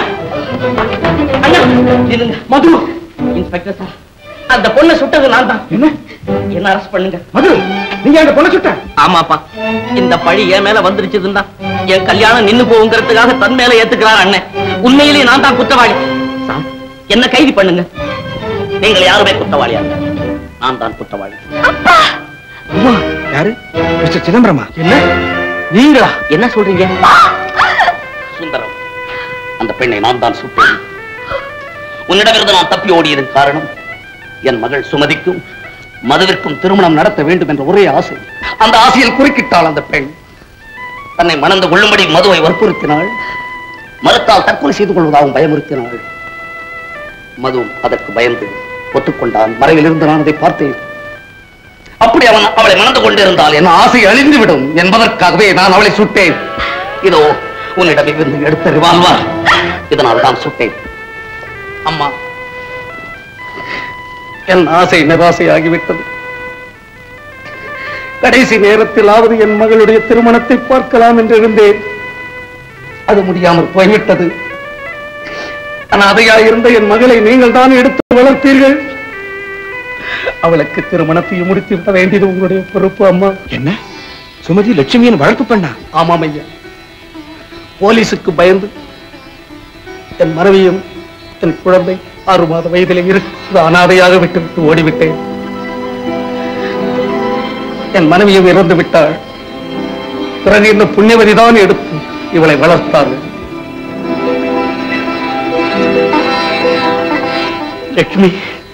அண்ணா இருங்க மது இன்ஸ்பெக்டர் சார் அந்த பொண்ணை சுட்டது நான் தான் என்ன என்ன அரெஸ்ட் பண்ணுங்க மது நீங்க அந்த பொண்ணை சுட்ட ஆமாப்பா இந்த பழி என் மேல வந்துருச்சுதுன்னா என் கல்யாணம் நின்னு போகுங்கிறதுக்காக தன் மேல ஏத்துக்கிறார் அண்ணன் உண்மையிலேயே நான் தான் குற்றவாளி சார் என்ன கைது பண்ணுங்க நீங்கள் யாருமே குற்றவாளியா இல்ல நான் தான் குற்றவாளி அம்மா யாரு மிஸ்டர் சிதம்பரமா என்ன நீங்களா என்ன சொல்றீங்க சுந்தரம் அந்த பெண்ணை நான் தான் சுட்டேன் உன்னிடமிருந்து நான் தப்பி ஓடியதன் காரணம் என் மகள் சுமதிக்கும் மதுவிற்கும் திருமணம் நடத்த வேண்டும் என்ற ஒரே ஆசை அந்த ஆசையில் குறுக்கிட்டாள் அந்த பெண் தன்னை மணந்து கொள்ளும்படி மதுவை வற்புறுத்தினாள் மறுத்தால் தற்கொலை செய்து கொள்வதாகவும் பயமுறுத்தினாள் மது அதற்கு பயந்து ஒத்துக்கொண்டான் மறைவிலிருந்து நான் அதை பார்த்தேன் அப்படி அவன் அவளை மணந்து கொண்டிருந்தால் என் ஆசை அழிந்துவிடும் என்பதற்காகவே நான் அவளை சுட்டேன் இதோ உன்னிடமிருந்து எடுத்த ரிவால்வர் இதனால் தான் சுட்டேன் அம்மா என் ஆசை நிராசையாகிவிட்டது கடைசி நேரத்திலாவது என் மகளுடைய திருமணத்தை பார்க்கலாம் என்று இருந்தேன் அது முடியாமல் போய்விட்டது அனாதையாயிருந்த என் மகளை நீங்கள் தான் எடுத்து வளர்த்தீர்கள் அவளுக்கு திருமணத்தையும் முடித்து விட வேண்டியது உங்களுடைய பொறுப்பு அம்மா என்ன சுமதி லட்சுமியின் வளர்ப்பு பண்ணா ஆமாம் ஐயா போலீசுக்கு பயந்து என் மனைவியும் என் குழந்தை ஆறு மாத வயதிலே இருக்கு அனாதையாக விட்டுவிட்டு ஓடிவிட்டேன் என் மனைவியும் இறந்து விட்டாள் பிறகு இந்த புண்ணியவதிதான் எடுத்து இவளை வளர்த்தார்கள் லட்சுமி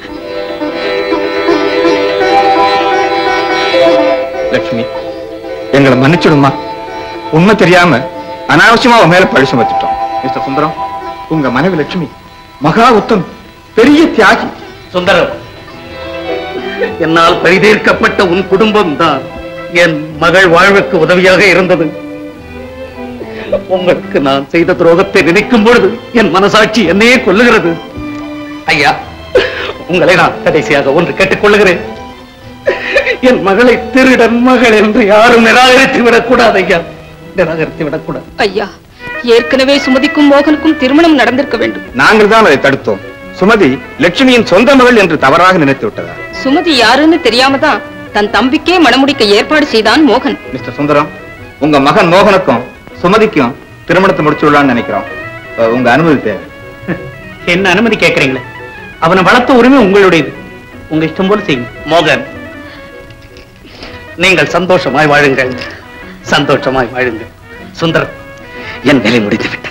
லட்சுமி எங்களை மன்னிச்சிடுமா உண்மை தெரியாம அனாவசியமா உன் மேல பழி சுமத்திட்டோம் மிஸ்டர் சுந்தரம் உங்க மனைவி லட்சுமி மகா உத்தம் பெரிய தியாகி சுந்தரம் என்னால் பழிதீர்க்கப்பட்ட உன் குடும்பம் தான் என் மகள் வாழ்வுக்கு உதவியாக இருந்தது உங்களுக்கு நான் செய்த துரோகத்தை நினைக்கும் பொழுது என் மனசாட்சி என்னையே கொல்லுகிறது ஐயா உங்களை நான் கடைசியாக ஒன்று கேட்டுக்கொள்ளுகிறேன் என் மகளை திருடன் மகள் என்று யாரும் நிராகரித்து விடக்கூடாது ஐயா நிராகரித்து விடக்கூடாது ஐயா ஏற்கனவே சுமதிக்கும் மோகனுக்கும் திருமணம் நடந்திருக்க வேண்டும் நாங்கள் தான் அதை தடுத்தோம் சுமதி லட்சுமியின் சொந்த மகள் என்று தவறாக நினைத்து விட்டதா சுமதி யாருன்னு தெரியாம தான் தன் தம்பிக்கே மணமுடிக்க ஏற்பாடு செய்தான் மோகன் மிஸ்டர் சுந்தரம் உங்க மகன் மோகனுக்கும் சுமதிக்கும் திருமணத்தை முடிச்சு விடலாம்னு நினைக்கிறோம் அஹ், உங்க அனுமதி தேவை என்ன அனுமதி கேட்கறீங்களே அவனை வளர்த்த உரிமை உங்களுடையது உங்க இஷ்டம் போல செய்யுங்க மோகன் நீங்கள் சந்தோஷமாய் வாழுங்கள் சந்தோஷமாய் வாழுங்க சுந்தரம் என் வேலை முடிந்து விட்டது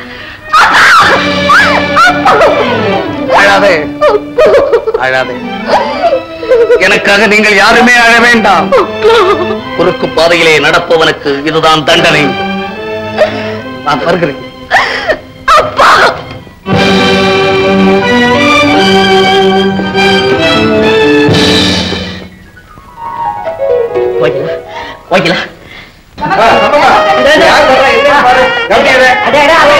அழாதே அழாதே எனக்காக நீங்கள் யாருமே அழ வேண்டாம் குறுக்கு பாதையிலே நடப்பவனுக்கு இதுதான் தண்டனை நான் வருகிறேன் ஓகேலா ஓகேலா யார் வர்றா? எங்கேன்னு பாரு. கவனிக்காதே.